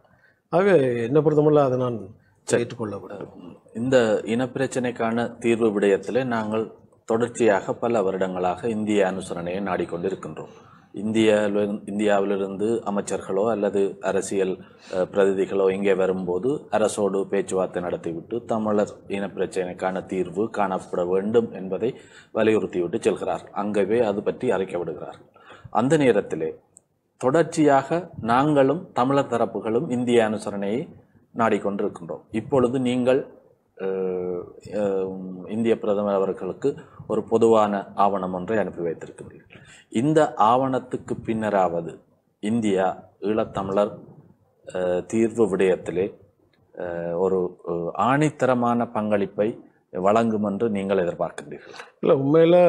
ஆகவே என்ன பொறுத்தமல்ல அதை நான் ஏற்றுக்கொள்ளப்பட்டேன் இந்த இனப்பிரச்சனைக்கான தீர்வு விடயத்திலே நாங்கள் தொடர்ச்சியாக பல வருடங்களாக இந்திய அனுசரணையை நாடிக்கொண்டிருக்கின்றோம் இந்திய இந்தியாவிலிருந்து அமைச்சர்களோ அல்லது அரசியல் அஹ், பிரதிநிதிகளோ இங்கே வரும்போது அரசோடு பேச்சுவார்த்தை நடத்திவிட்டு தமிழர் இனப்பிரச்சனைக்கான தீர்வு காணப்பட வேண்டும் என்பதை வலியுறுத்திவிட்டு செல்கிறார் அங்கவே அது பற்றி அறிக்கை விடுகிறார் அந்த நேரத்திலே தொடர்ச்சியாக நாங்களும் தமிழர் தரப்புகளும் இந்திய அனுசரணையை நாடிக்கொண்டிருக்கின்றோம் இப்பொழுது நீங்கள் அஹ், அஹ், இந்திய பிரதமர் அவர்களுக்கு ஒரு பொதுவான ஆவணம் ஒன்றை அனுப்பி வைத்திருக்கிறீர்கள் இந்த ஆவணத்துக்கு பின்னராவது இந்தியா ஈழத்தமிழர் அஹ், தீர்வு விடயத்திலே அஹ், ஒரு அஹ், ஆணித்தரமான பங்களிப்பை வழங்கும் என்று நீங்கள் எதிர்பார்க்கின்றீர்கள் இல்லை உண்மையில்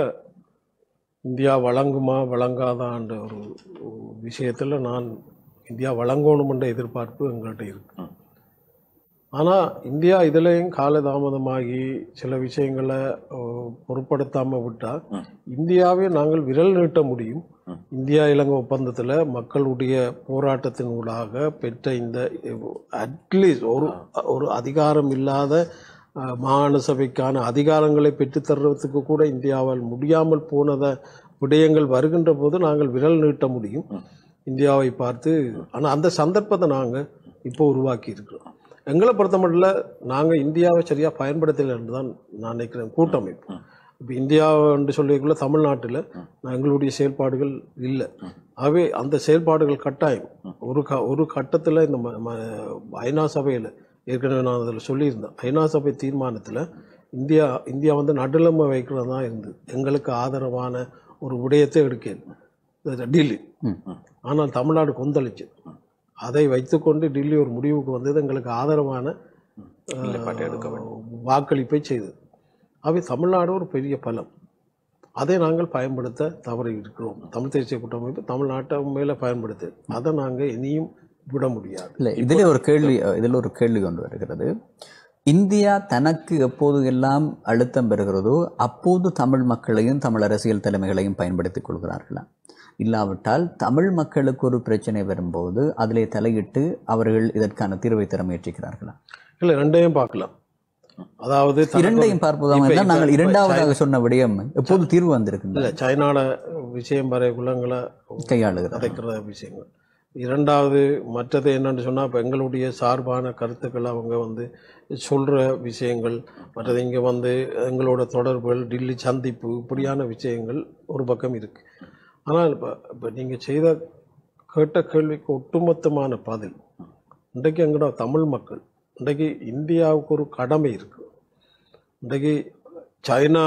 இந்தியா வழங்குமா வழங்காதான்ற ஒரு விஷயத்தில் நான் இந்தியா வழங்கணுமென்ற எதிர்பார்ப்பு எங்கள்கிட்ட இருக்கு ம். ஆனால் இந்தியா இதுலேயும் காலதாமதமாகி சில விஷயங்களை அஹ், பொருட்படுத்தாம விட்டால் ம். இந்தியாவை நாங்கள் விரல் நீட்ட முடியும் ம். இந்தியா இலங்கை ஒப்பந்தத்தில் மக்களுடைய போராட்டத்தின் ஊடாக பெற்ற இந்த அட்லீஸ்ட் ஒரு ஒரு அதிகாரம் இல்லாத அஹ், மாகாண சபைக்கான அதிகாரங்களை பெற்றுத்தர்றதுக்கு கூட இந்தியாவால் முடியாமல் போனத விடயங்கள் வருகின்ற போது நாங்கள் விரல் நீட்ட முடியும் ம். இந்தியாவை பார்த்து ஆனால் அந்த சந்தர்ப்பத்தை நாங்கள் இப்போ உருவாக்கி இருக்கிறோம் எங்களை பொறுத்த மட்டும் நாங்கள் இந்தியாவை சரியாக பயன்படுத்தலை என்று தான் நான் நினைக்கிறேன் கூட்டமைப்பு ம். இப்போ இந்தியா என்று சொல்லிக்குள்ள தமிழ்நாட்டில் எங்களுடைய செயல்பாடுகள் இல்லை ஆகவே அந்த செயல்பாடுகள் கட்டாயம் ஒரு க ஒரு கட்டத்தில் இந்த ம- ம- ஐநா சபையில் ஏற்கனவே நான் அதில் சொல்லியிருந்தேன் ஐநா சபை தீர்மானத்தில் இந்தியா இந்தியா வந்து நடுநிலைமை வைக்கிறது தான் இருந்தது எங்களுக்கு ஆதரவான ஒரு விடயத்தை எடுக்க டில்லி ம். ஆனால் தமிழ்நாடு கொந்தளிச்சு அதை வைத்துக்கொண்டு டில்லி ஒரு முடிவுக்கு வந்தது எங்களுக்கு ஆதரவான நிலைப்பாட்டை எடுக்க வேண்டும் வாக்களிப்பை செய்தது அவை தமிழ்நாடு ஒரு பெரிய பலம் அதை நாங்கள் பயன்படுத்த தவறி இருக்கிறோம் தமிழ் தேசிய கூட்டமைப்பு தமிழ்நாட்டை மேலே பயன்படுத்து அதை நாங்கள் இனியும் விட முடியாது இல்லை இதில் ஒரு கேள்வி இதில் ஒரு கேள்வி கொண்டு வருகிறது இந்தியா தனக்கு எப்போது எல்லாம் அழுத்தம் பெறுகிறதோ அப்போது தமிழ் மக்களையும் தமிழ் அரசியல் தலைமைகளையும் பயன்படுத்திக் கொள்கிறார்களா இல்லாவிட்டால் தமிழ் மக்களுக்கு ஒரு பிரச்சனை வரும்போது அதிலே தலையிட்டு அவர்கள் இதற்கான தீர்வை தர முயற்சிக்கிறார்களா இல்லை ரெண்டையும் பார்க்கலாம் அதாவது தனக்கு- இரண்டையும் பார்ப்பதாக இப்ப- இருந்தால் நாங்கள் இப்ப இரண்டாவதாக சொன்ன விடயம் எப்போது தீர்வு வந்திருக்கின்றன இல்லை சைனால விஷயம் வரை குலங்களை கையாளுகிறார் கதைக்கிற விஷயங்கள் இரண்டாவது மற்றது என்னன்னு சொன்னால் இப்போ எங்களுடைய சார்பான கருத்துக்கள் அவங்க வந்து சொல்கிற விஷயங்கள் மற்றது இங்கே வந்து எங்களோட தொடர்புகள் டில்லி சந்திப்பு இப்படியான விஷயங்கள் ஒரு பக்கம் இருக்கு ஆனால் இப்போ இப்போ நீங்கள் செய்த கேட்ட கேள்விக்கு ஒட்டுமொத்தமான பதில் இன்றைக்கு எங்களோட தமிழ் மக்கள் இன்றைக்கு இந்தியாவுக்கு ஒரு கடமை இருக்கு இன்றைக்கு சைனா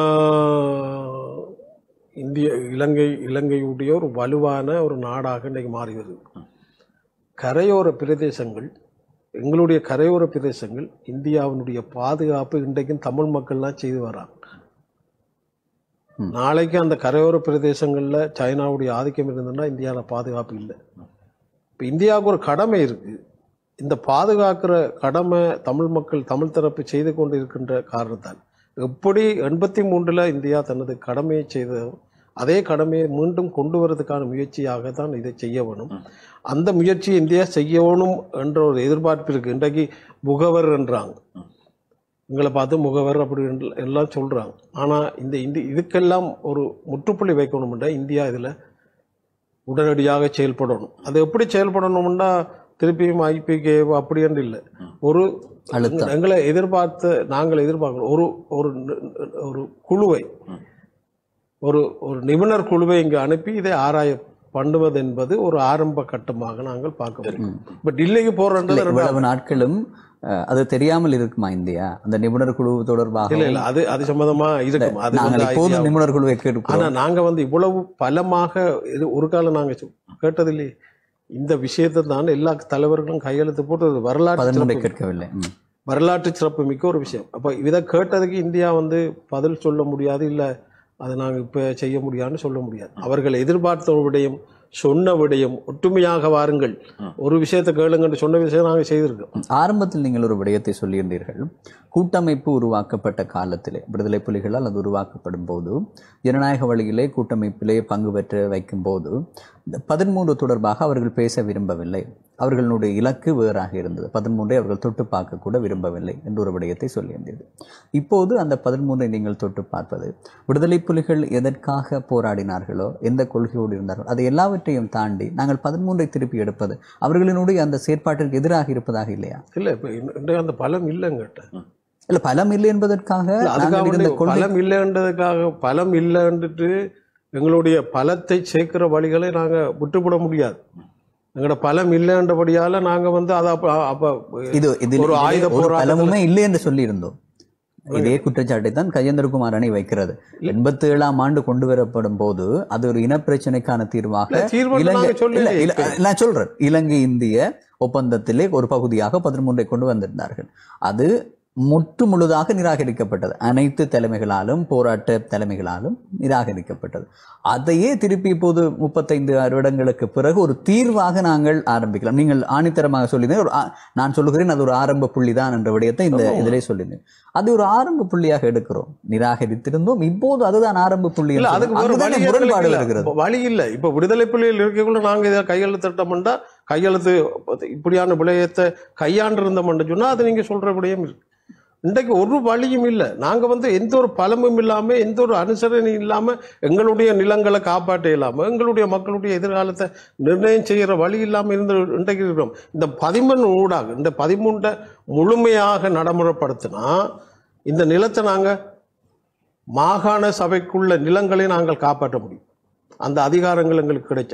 இந்திய இலங்கை இலங்கையுடைய ஒரு வலுவான ஒரு நாடாக இன்றைக்கு மாறி வருது கரையோர பிரதேசங்கள் எங்களுடைய கரையோர பிரதேசங்கள் இந்தியாவினுடைய பாதுகாப்பு இன்றைக்கும் தமிழ் மக்கள்லாம் செய்து வராங்க ம். நாளைக்கு அந்த கரையோர பிரதேசங்களில் சைனாவுடைய ஆதிக்கம் இருந்ததுன்னா இந்தியாவில் பாதுகாப்பு இல்லை இப்போ இந்தியாவுக்கு ஒரு கடமை இருக்கு இந்த பாதுகாக்கிற கடமை தமிழ் மக்கள் தமிழ் தரப்பு செய்து கொண்டு இருக்கின்ற காரணத்தால் எப்படி எண்பத்தி மூன்றில் இந்தியா தனது கடமையை செய்ததோ அதே கடமையை மீண்டும் கொண்டு வரதுக்கான முயற்சியாக தான் இதை செய்ய வேணும் அந்த முயற்சியை இந்தியா செய்யணும் என்ற ஒரு எதிர்பார்ப்பு இருக்கு இன்றைக்கு முகவர் என்றாங்க எங்களை பார்த்து முகவர் அப்படி என்று எல்லாம் சொல்றாங்க ஆனா இந்த இந்தி இதுக்கெல்லாம் ஒரு முற்றுப்புள்ளி வைக்கணும்னா இந்தியா இதுல உடனடியாக செயல்படணும் அது எப்படி செயல்படணும்னா திருப்பியும் ஐபிகே அப்படி என்று இல்லை ஒரு அழுத்தம். எங்களை எதிர்பார்த்து நாங்கள் எதிர்பார்க்கிறோம் ஒரு ஒரு ஒரு குழுவை ஒரு ஒரு நிபுணர் குழுவை இங்கு அனுப்பி இதை ஆராய பண்ணுவது என்பது ஒரு ஆரம்ப கட்டமாக நாங்கள் பார்க்க முடியும் இப்ப டில்லிக்கு போறன்றது இல்லை, இவ்வளவு நாட்களும் அஹ், அது தெரியாமல் இருக்குமா இந்தியா அந்த நிபுணர் குழு தொடர்பாக இல்ல இல்ல அது அது சம்பந்தமா இருக்கும் அது நாங்கள் வந்து இப்போது ஐடியா- நிபுணர் குழுவை கேட்கிறோம் ஆனா நாங்க வந்து இவ்வளவு பலமாக இது ஒரு காலம் நாங்க சொ- கேட்டதில்லையே இந்த விஷயத்தை தான் எல்லா தலைவர்களும் கையெழுத்து போட்டு ஒரு வரலாற்று பதினொன்றை சிறப்பு- கேட்கவில்லை ம். வரலாற்று சிறப்பு மிக்க ஒரு விஷயம் அப்ப இதை கேட்டதுக்கு இந்தியா வந்து பதில் சொல்ல முடியாது இல்ல அதை நாங்க இப்ப செய்ய முடியாதுன்னு சொல்ல முடியாது அவர்கள் எதிர்பார்த்த ஒரு விடயம் சொன்ன விடயம் ஒற்றுமையாக வாருங்கள் ஒரு விஷயத்தை கேளுங்கன்னு சொன்ன விஷயம் நாங்க செய்திருக்கோம் ஆரம்பத்தில் நீங்கள் ஒரு விடயத்தை சொல்லியிருந்தீர்கள் கூட்டமைப்பு உருவாக்கப்பட்ட காலத்திலே விடுதலை புலிகளால் அது உருவாக்கப்படும் போது ஜனநாயக வழியிலே கூட்டமைப்பிலே பங்கு பெற்று வைக்கும் போது இந்த பதிமூன்று தொடர்பாக அவர்கள் பேச விரும்பவில்லை அவர்களுடைய இலக்கு வேறாக இருந்தது பதிமூன்றை அவர்கள் தொட்டு பார்க்க கூட விரும்பவில்லை என்ற ஒரு விடயத்தை சொல்லியிருந்தது இப்போது அந்த பதிமூன்றை நீங்கள் தொட்டு பார்ப்பது விடுதலை புலிகள் எதற்காக போராடினார்களோ எந்த கொள்கையோடு இருந்தார்களோ அதை எல்லாவற்றையும் தாண்டி நாங்கள் பதிமூன்றை திருப்பி எடுப்பது அவர்களினுடைய அந்த செயற்பாட்டிற்கு எதிராக இருப்பதாக இல்லையா இல்ல இப்ப இந்த- இந்த அந்த பலம் இல்லைங்கிட்ட இல்ல பலம் இல்லை என்பதற்காக அதுக்காக நாங்கள் இருந்த வேண்டி கொள்கை பலம் இல்லைன்றதுக்காக பலம் இல்லைன்னுட்டு எங்களுடைய பலத்தை சேர்க்கிற வழிகளை நாங்க விட்டுவிட முடியாது எங்களோட பலம் இல்லைன்றபடியால நாங்க வந்து அதை அப்ப அப்ப இது இதில் ஒரு இதிலே ஆயுத ஒரு போராட்டத்துல- பலமுமே இல்லை என்று சொல்லியிருந்தோம் இதே குற்றச்சாட்டை தான் கஜேந்திரகுமார் அணை வைக்கிறது எண்பத்தி ஏழாம் ஆண்டு கொண்டு வரப்படும் போது அது ஒரு இனப்பிரச்சனைக்கான தீர்வாக இல்ல, தீர்வுன்னு இலங்கை நாங்க சொல்லலையே இல்ல, இல்ல, நான் சொல்றேன் இலங்கை இந்திய ஒப்பந்தத்திலே ஒரு பகுதியாக பதிமூன்றை கொண்டு வந்திருந்தார்கள் அது முற்று முழுதாக நிராகரிக்கப்பட்டது அனைத்து தலைமைகளாலும் போராட்ட தலைமைகளாலும் நிராகரிக்கப்பட்டது அதையே திருப்பி இப்போது முப்பத்தைந்து வருடங்களுக்கு பிறகு ஒரு தீர்வாக நாங்கள் ஆரம்பிக்கலாம் நீங்கள் ஆணித்தரமாக சொல்லியிருந்தீங்க ஒரு ஆ- நான் சொல்லுகிறேன் அது ஒரு ஆரம்ப புள்ளி தான் என்ற விடயத்தை இந்த இதிலே சொல்லியிருந்தேன் அது ஒரு ஆரம்ப புள்ளியாக எடுக்கிறோம் நிராகரித்திருந்தோம் இப்போது அதுதான் ஆரம்ப புள்ளி இல்ல அதுக்கு வேற அங்குதானே வழி முரண்பாடு எங்களுக்கு இல்ல. வருகிறது வழி இல்ல இப்ப விடுதலை புலிகள் இருக்கக்குள்ள நாங்க இதை கையெழுத்திட்டோம்னா கையெழுத்து இப்படியான விடயத்தை கையாண்டு இருந்தோம்னு சொன்னா அது நீங்க சொல்ற விடயம் இருக்கு இன்றைக்கு ஒரு வழியும் இல்லை நாங்க வந்து எந்த ஒரு பலமும் இல்லாம எந்த ஒரு அனுசரணையும் இல்லாம எங்களுடைய நிலங்களை காப்பாற்ற இல்லாம எங்களுடைய மக்களுடைய எதிர்காலத்தை நிர்ணயம் செய்யற வழி இல்லாம இருந்து இன்றைக்கு இருக்கிறோம் இந்த பதிமூணு ஊடாக இந்த பதிமூன்றை முழுமையாக நடைமுறைப்படுத்தினா இந்த நிலத்தை நாங்க மாகாண சபைக்குள்ள நிலங்களை நாங்கள் காப்பாற்ற முடியும் அந்த அதிகாரங்கள் எங்களுக்கு கிடைச்சா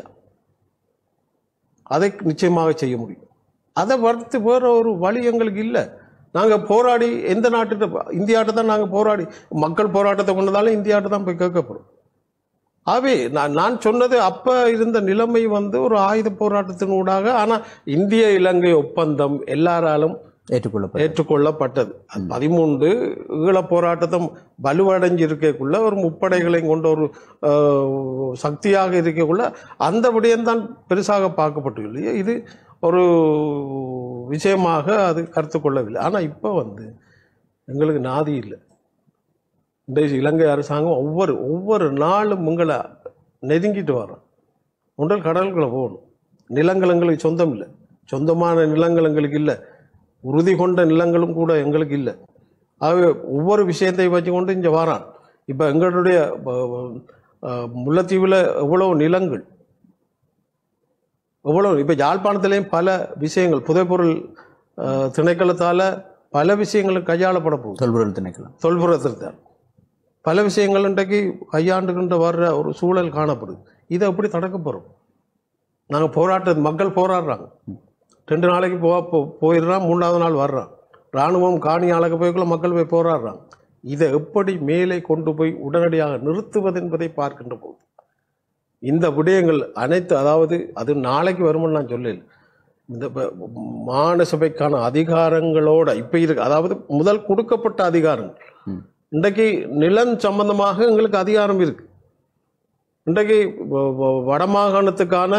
அதை நிச்சயமாக செய்ய முடியும் அதை வறுத்து வேற ஒரு வழி எங்களுக்கு இல்லை நாங்கள் போராடி எந்த நாட்டுகிட்ட இந்தியாட்ட தான் நாங்கள் போராடி மக்கள் போராட்டத்தை கொண்டதாலும் இந்தியாட்ட தான் போய் கேட்க போகிறோம் ஆகவே நான் நான் சொன்னது அப்ப இருந்த நிலைமை வந்து ஒரு ஆயுத போராட்டத்தினூடாக ஆனா இந்திய இலங்கை ஒப்பந்தம் எல்லாராலும் ஏற்றுக்கொள்ளப்படும் ஏற்றுக்கொள்ளப்பட்டது அது பதிமூன்று ஈழப் போராட்டத்தை வலுவடைஞ்சு இருக்கக்குள்ள ஒரு முப்படைகளையும் கொண்ட ஒரு அஹ், சக்தியாக இருக்கக்குள்ள அந்த விடயம்தான் பெருசாக பார்க்கப்பட்டுள்ளது இது ஒரு விஷயமாக அது கருத்து கொள்ளவில்லை ஆனா இப்போ வந்து எங்களுக்கு நாதி இல்லை இன்றைய இலங்கை அரசாங்கம் ஒவ்வொரு ஒவ்வொரு நாளும் உங்களை நெருங்கிட்டு வரோம் ஒன்றல் கடலுக்குள்ள போகணும் நிலங்கள் எங்களுக்கு சொந்தம் இல்லை சொந்தமான நிலங்கள் எங்களுக்கு இல்லை உறுதி கொண்ட நிலங்களும் கூட எங்களுக்கு இல்லை ஆகவே ஒவ்வொரு விஷயத்தை வச்சுக்கொண்டு இங்கே வரான் இப்போ எங்களுடைய அஹ், முல்லைத்தீவில் எவ்வளவு நிலங்கள் எவ்வளவு இப்போ யாழ்ப்பாணத்திலையும் பல விஷயங்கள் புதைப்பொருள் அஹ், திணைக்களத்தால பல விஷயங்கள் கையாளப்பட போகுது தொல்பொருள் திணைக்களம் தொல்புறத்தில்தான் பல விஷயங்கள் இன்றைக்கு கையாண்டுகின்ற வர்ற ஒரு சூழல் காணப்படுது இதை எப்படி தடுக்க போகிறோம் நாங்கள் போராட்ட மக்கள் போராடுறாங்க ரெண்டு நாளைக்கு போ போ- போயிடுறான் மூணாவது நாள் வர்றான் இராணுவம் காணி அளக்க போய்க்குள்ள மக்கள் போய் போராடுறாங்க இதை எப்படி மேலே கொண்டு போய் உடனடியாக நிறுத்துவது என்பதை பார்க்கின்ற போது இந்த விடயங்கள் அனைத்து அதாவது அது நாளைக்கு வரும்னு நான் சொல்லல இந்த ப- மாநசபைக்கான அதிகாரங்களோட இப்ப இருக்கு அதாவது முதல் கொடுக்கப்பட்ட அதிகாரங்கள் ம். இன்றைக்கு நிலம் சம்பந்தமாக எங்களுக்கு அதிகாரம் இருக்கு இன்றைக்கு வ- வ- வடமாகாணத்துக்கான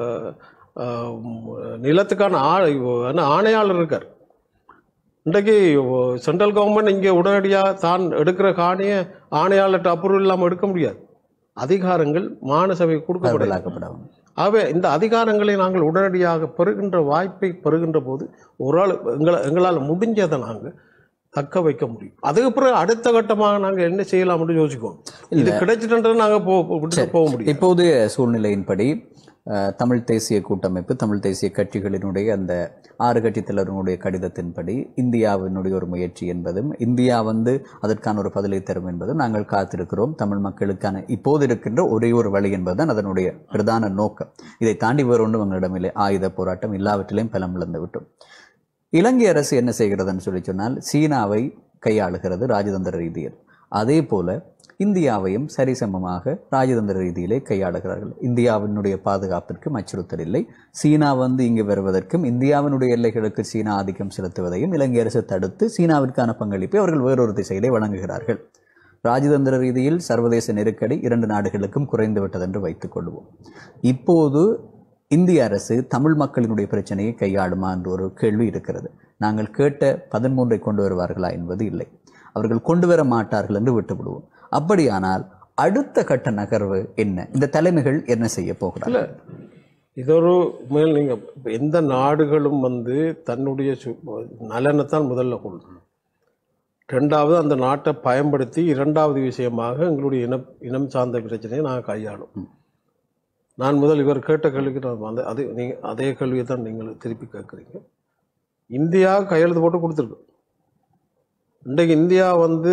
அஹ், நிலத்துக்கான ஆ- என்ன ஆணையாளர் இருக்கார் இன்றைக்கு சென்ட்ரல் கவர்மெண்ட் இங்கே உடனடியாக தான் எடுக்கிற காணியை ஆணையாளர்கிட்ட அப்ரூவல் இல்லாமல் எடுக்க முடியாது அதிகாரங்கள் மாநசபை கொடுக்கப்படலாம் பரவலாக்கப்படவும் ஆகவே இந்த அதிகாரங்களை நாங்கள் உடனடியாக பெறுகின்ற வாய்ப்பை பெறுகின்ற போது ஒரு ஆள் எங்களை எங்களால் முடிஞ்சதை நாங்கள் தக்க வைக்க முடியும் அதுக்கு பிறகு அடுத்த கட்டமாக நாங்கள் என்ன செய்யலாம்னு யோசிக்குவோம் இது கிடைச்சிட்டு நாங்கள் போ விட்டுட்டு போக முடியும் இப்போதைய சூழ்நிலையின்படி அஹ், தமிழ் தேசிய கூட்டமைப்பு தமிழ் தேசிய கட்சிகளினுடைய அந்த ஆறு கட்சி தலைவர்களுடைய கடிதத்தின்படி இந்தியாவினுடைய ஒரு முயற்சி என்பதும் இந்தியா வந்து அதற்கான ஒரு பதிலை தரும் என்பதும் நாங்கள் காத்திருக்கிறோம் தமிழ் மக்களுக்கான இப்போது இருக்கின்ற ஒரே ஒரு வழி என்பதுதான் அதனுடைய பிரதான நோக்கம் இதை தாண்டி வேறு ஒன்றும் எங்களிடம் இல்லை ஆயுத போராட்டம் எல்லாவற்றிலையும் பலம் இழந்து விட்டோம் இலங்கை அரசு என்ன செய்கிறதுன்னு சொல்லி சொன்னால் சீனாவை கையாளுகிறது ராஜதந்திர ரீதியில் அதே போல இந்தியாவையும் சரிசமமாக ராஜதந்திர ரீதியிலே கையாளுகிறார்கள் இந்தியாவினுடைய பாதுகாப்பிற்கும் அச்சுறுத்தல் இல்லை சீனா வந்து இங்கு வருவதற்கும் இந்தியாவினுடைய எல்லைகளுக்கு சீனா ஆதிக்கம் செலுத்துவதையும் இலங்கை அரசு தடுத்து சீனாவிற்கான பங்களிப்பை அவர்கள் வேறொரு திசையிலே வழங்குகிறார்கள் ராஜதந்திர ரீதியில் சர்வதேச நெருக்கடி இரண்டு நாடுகளுக்கும் குறைந்து விட்டதென்று வைத்துக் கொள்வோம் இப்போது இந்திய அரசு தமிழ் மக்களினுடைய பிரச்சனையை கையாளுமா என்ற ஒரு கேள்வி இருக்கிறது நாங்கள் கேட்ட பதிமூன்றை கொண்டு வருவார்களா என்பது இல்லை அவர்கள் கொண்டு வர மாட்டார்கள் என்று விட்டுவிடுவோம் அப்படியானால் அடுத்த கட்ட நகர்வு என்ன இந்த தலைமைகள் என்ன செய்ய போகிறார்கள் இதொரு மேல் நீங்க இப்ப எந்த நாடுகளும் வந்து தன்னுடைய சு- நலனைத்தான் முதல்ல கொள்ளும் ரெண்டாவது அந்த நாட்டை பயன்படுத்தி இரண்டாவது விஷயமாக எங்களுடைய இன இனம் சார்ந்த பிரச்சனையை நாங்கள் கையாளும் நான் முதல் இவர் கேட்ட கேள்விக்கு நான் அந்த அது நீங்க அதே கேள்வியை தான் நீங்கள் திருப்பி கேட்குறீங்க இந்தியா கையெழுத்து போட்டு கொடுத்துருக்கு இன்றைக்கு இந்தியா வந்து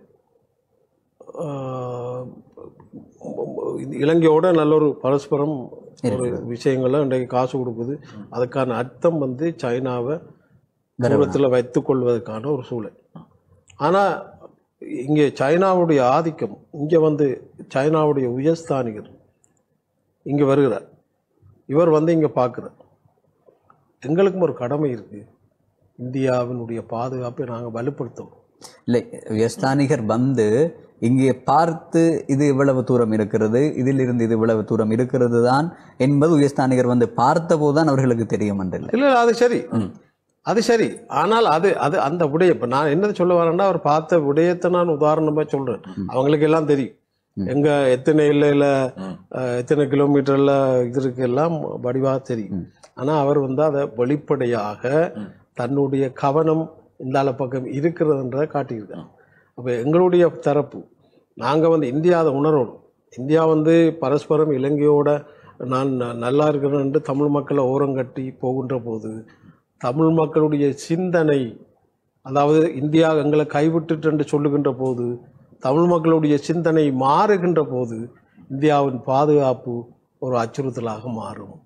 ஆஹ், இலங்கையோட நல்ல ஒரு பரஸ்பரம் ஒரு விஷயங்கள்லாம் இன்றைக்கு காசு கொடுக்குது அதுக்கான அர்த்தம் வந்து சைனாவை தூரத்தில் வைத்துக் கொள்வதற்கான ஒரு சூழல் ஆனால் இங்கே சைனாவுடைய ஆதிக்கம் இங்கே வந்து சைனாவுடைய உயர்ஸ்தானிகர் இங்கே வருகிறார் இவர் வந்து இங்கே பார்க்குறார் எங்களுக்கும் ஒரு கடமை இருக்கு இந்தியாவினுடைய பாதுகாப்பை நாங்கள் வலுப்படுத்தணும் இல்லை வியஸ்தானிகர் வந்து இங்கே பார்த்து இது இவ்வளவு தூரம் இருக்கிறது இதிலிருந்து இது இவ்வளவு தூரம் இருக்கிறது தான் என்பது உயர்ஸ்தானிகர் வந்து பார்த்த போதுதான் அவர்களுக்கு தெரியும் என்றில்லை இல்லை இல்லை, அது சரி அது சரி ஆனால் அது அது அந்த விடயம் இப்போ நான் என்னது சொல்ல வரேன்னா அவர் பார்த்த விடயத்தை நான் உதாரணமாக சொல்றேன் அவங்களுக்கு எல்லாம் தெரியும் எங்க எத்தனை இல்லையில எத்தனை கிலோமீட்டர்ல இது இருக்கு எல்லாம் வடிவாக தெரியும் ஆனா அவர் வந்து அதை வெளிப்படையாக தன்னுடைய கவனம் இந்தால பக்கம் இருக்கிறதுன்றதை காட்டியிருக்காங்க அப்போ எங்களுடைய தரப்பு நாங்கள் வந்து இந்தியா அதை உணரணும் இந்தியா வந்து பரஸ்பரம் இலங்கையோட நான் ந- நல்லா இருக்கிறேன் தமிழ் மக்களை ஓரங்கட்டி போகின்ற போது தமிழ் மக்களுடைய சிந்தனை அதாவது இந்தியா எங்களை கைவிட்டுட்டு என்று சொல்லுகின்ற போது தமிழ் மக்களுடைய சிந்தனை மாறுகின்ற போது இந்தியாவின் பாதுகாப்பு ஒரு அச்சுறுத்தலாக மாறும்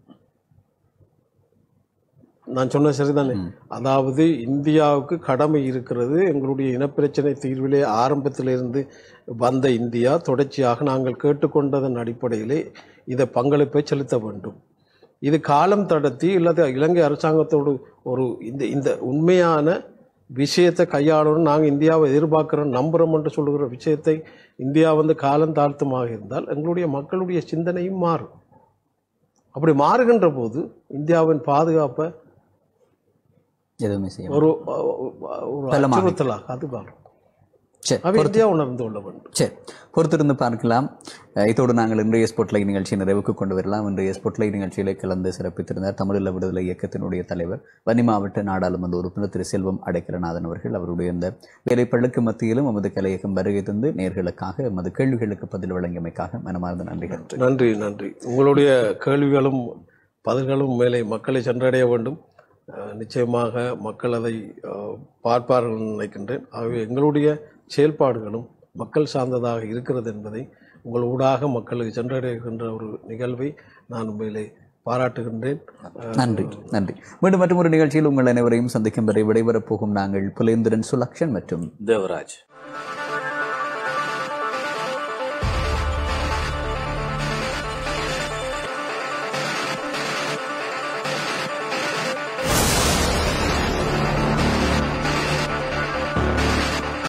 நான் சொன்ன சரிதானே அதாவது இந்தியாவுக்கு கடமை இருக்கிறது எங்களுடைய இனப்பிரச்சனை தீர்விலே ஆரம்பத்திலிருந்து வந்த இந்தியா தொடர்ச்சியாக நாங்கள் கேட்டுக்கொண்டதன் அடிப்படையிலே இதை பங்களிப்பை செலுத்த வேண்டும் இது காலம் தடத்தி இல்லாத இலங்கை அரசாங்கத்தோடு ஒரு இந்த இந்த உண்மையான விஷயத்தை கையாளணும் நாங்கள் இந்தியாவை எதிர்பார்க்கிறோம் நம்புகிறோம் என்று சொல்லுகிற விஷயத்தை இந்தியா வந்து காலம் தாழ்த்துமாக இருந்தால் எங்களுடைய மக்களுடைய சிந்தனையும் மாறும் அப்படி மாறுகின்ற போது இந்தியாவின் பாதுகாப்பை எதுவுமே செய்ய ஒரு ஒரு பலமாக. அச்சுறுத்தலாக அது மாறும் சரி அவை இந்தியா உணர்ந்து கொள்ள வேண்டும் சரி பொறுத்திருந்து பார்க்கலாம் அஹ் இதோடு நாங்கள் இன்றைய ஸ்போர்ட்லைட் நிகழ்ச்சி நிறைவுக்கு கொண்டு வரலாம் இன்றைய ஸ்போர்ட்லைட் நிகழ்ச்சியிலே கலந்து சிறப்பித்திருந்தார் தமிழீழ விடுதலை இயக்கத்தினுடைய தலைவர் வன்னி மாவட்ட நாடாளுமன்ற உறுப்பினர் திரு செல்வம் அடைக்கலநாதன் அவர்கள் அவருடைய இந்த வேலைப்பழுக்கு மத்தியிலும் எமது கலையகம் வருகை தந்து நேர்களுக்காக எமது கேள்விகளுக்கு பதில் வழங்கியமைக்காக மனமார்ந்த நன்றிகள் நன்றி நன்றி உங்களுடைய கேள்விகளும் பதில்களும் மேலே மக்களை சென்றடைய வேண்டும் அஹ், நிச்சயமாக மக்கள் அதை அஹ், பார்ப்பார்கள் என்று நினைக்கின்றேன் ஆகவே எங்களுடைய செயல்பாடுகளும் மக்கள் சார்ந்ததாக இருக்கிறது என்பதை உங்கள் ஊடாக மக்களுக்கு சென்றடைகின்ற ஒரு நிகழ்வை நான் உண்மையிலே பாராட்டுகின்றேன் நன்றி நன்றி மீண்டும் மற்றும் ஒரு நிகழ்ச்சியில் உங்கள் அனைவரையும் சந்திக்கும் வரை விடைபெறப் போகும் நாங்கள் புலேந்திரன் சுலக்ஷன் மற்றும் தேவராஜ்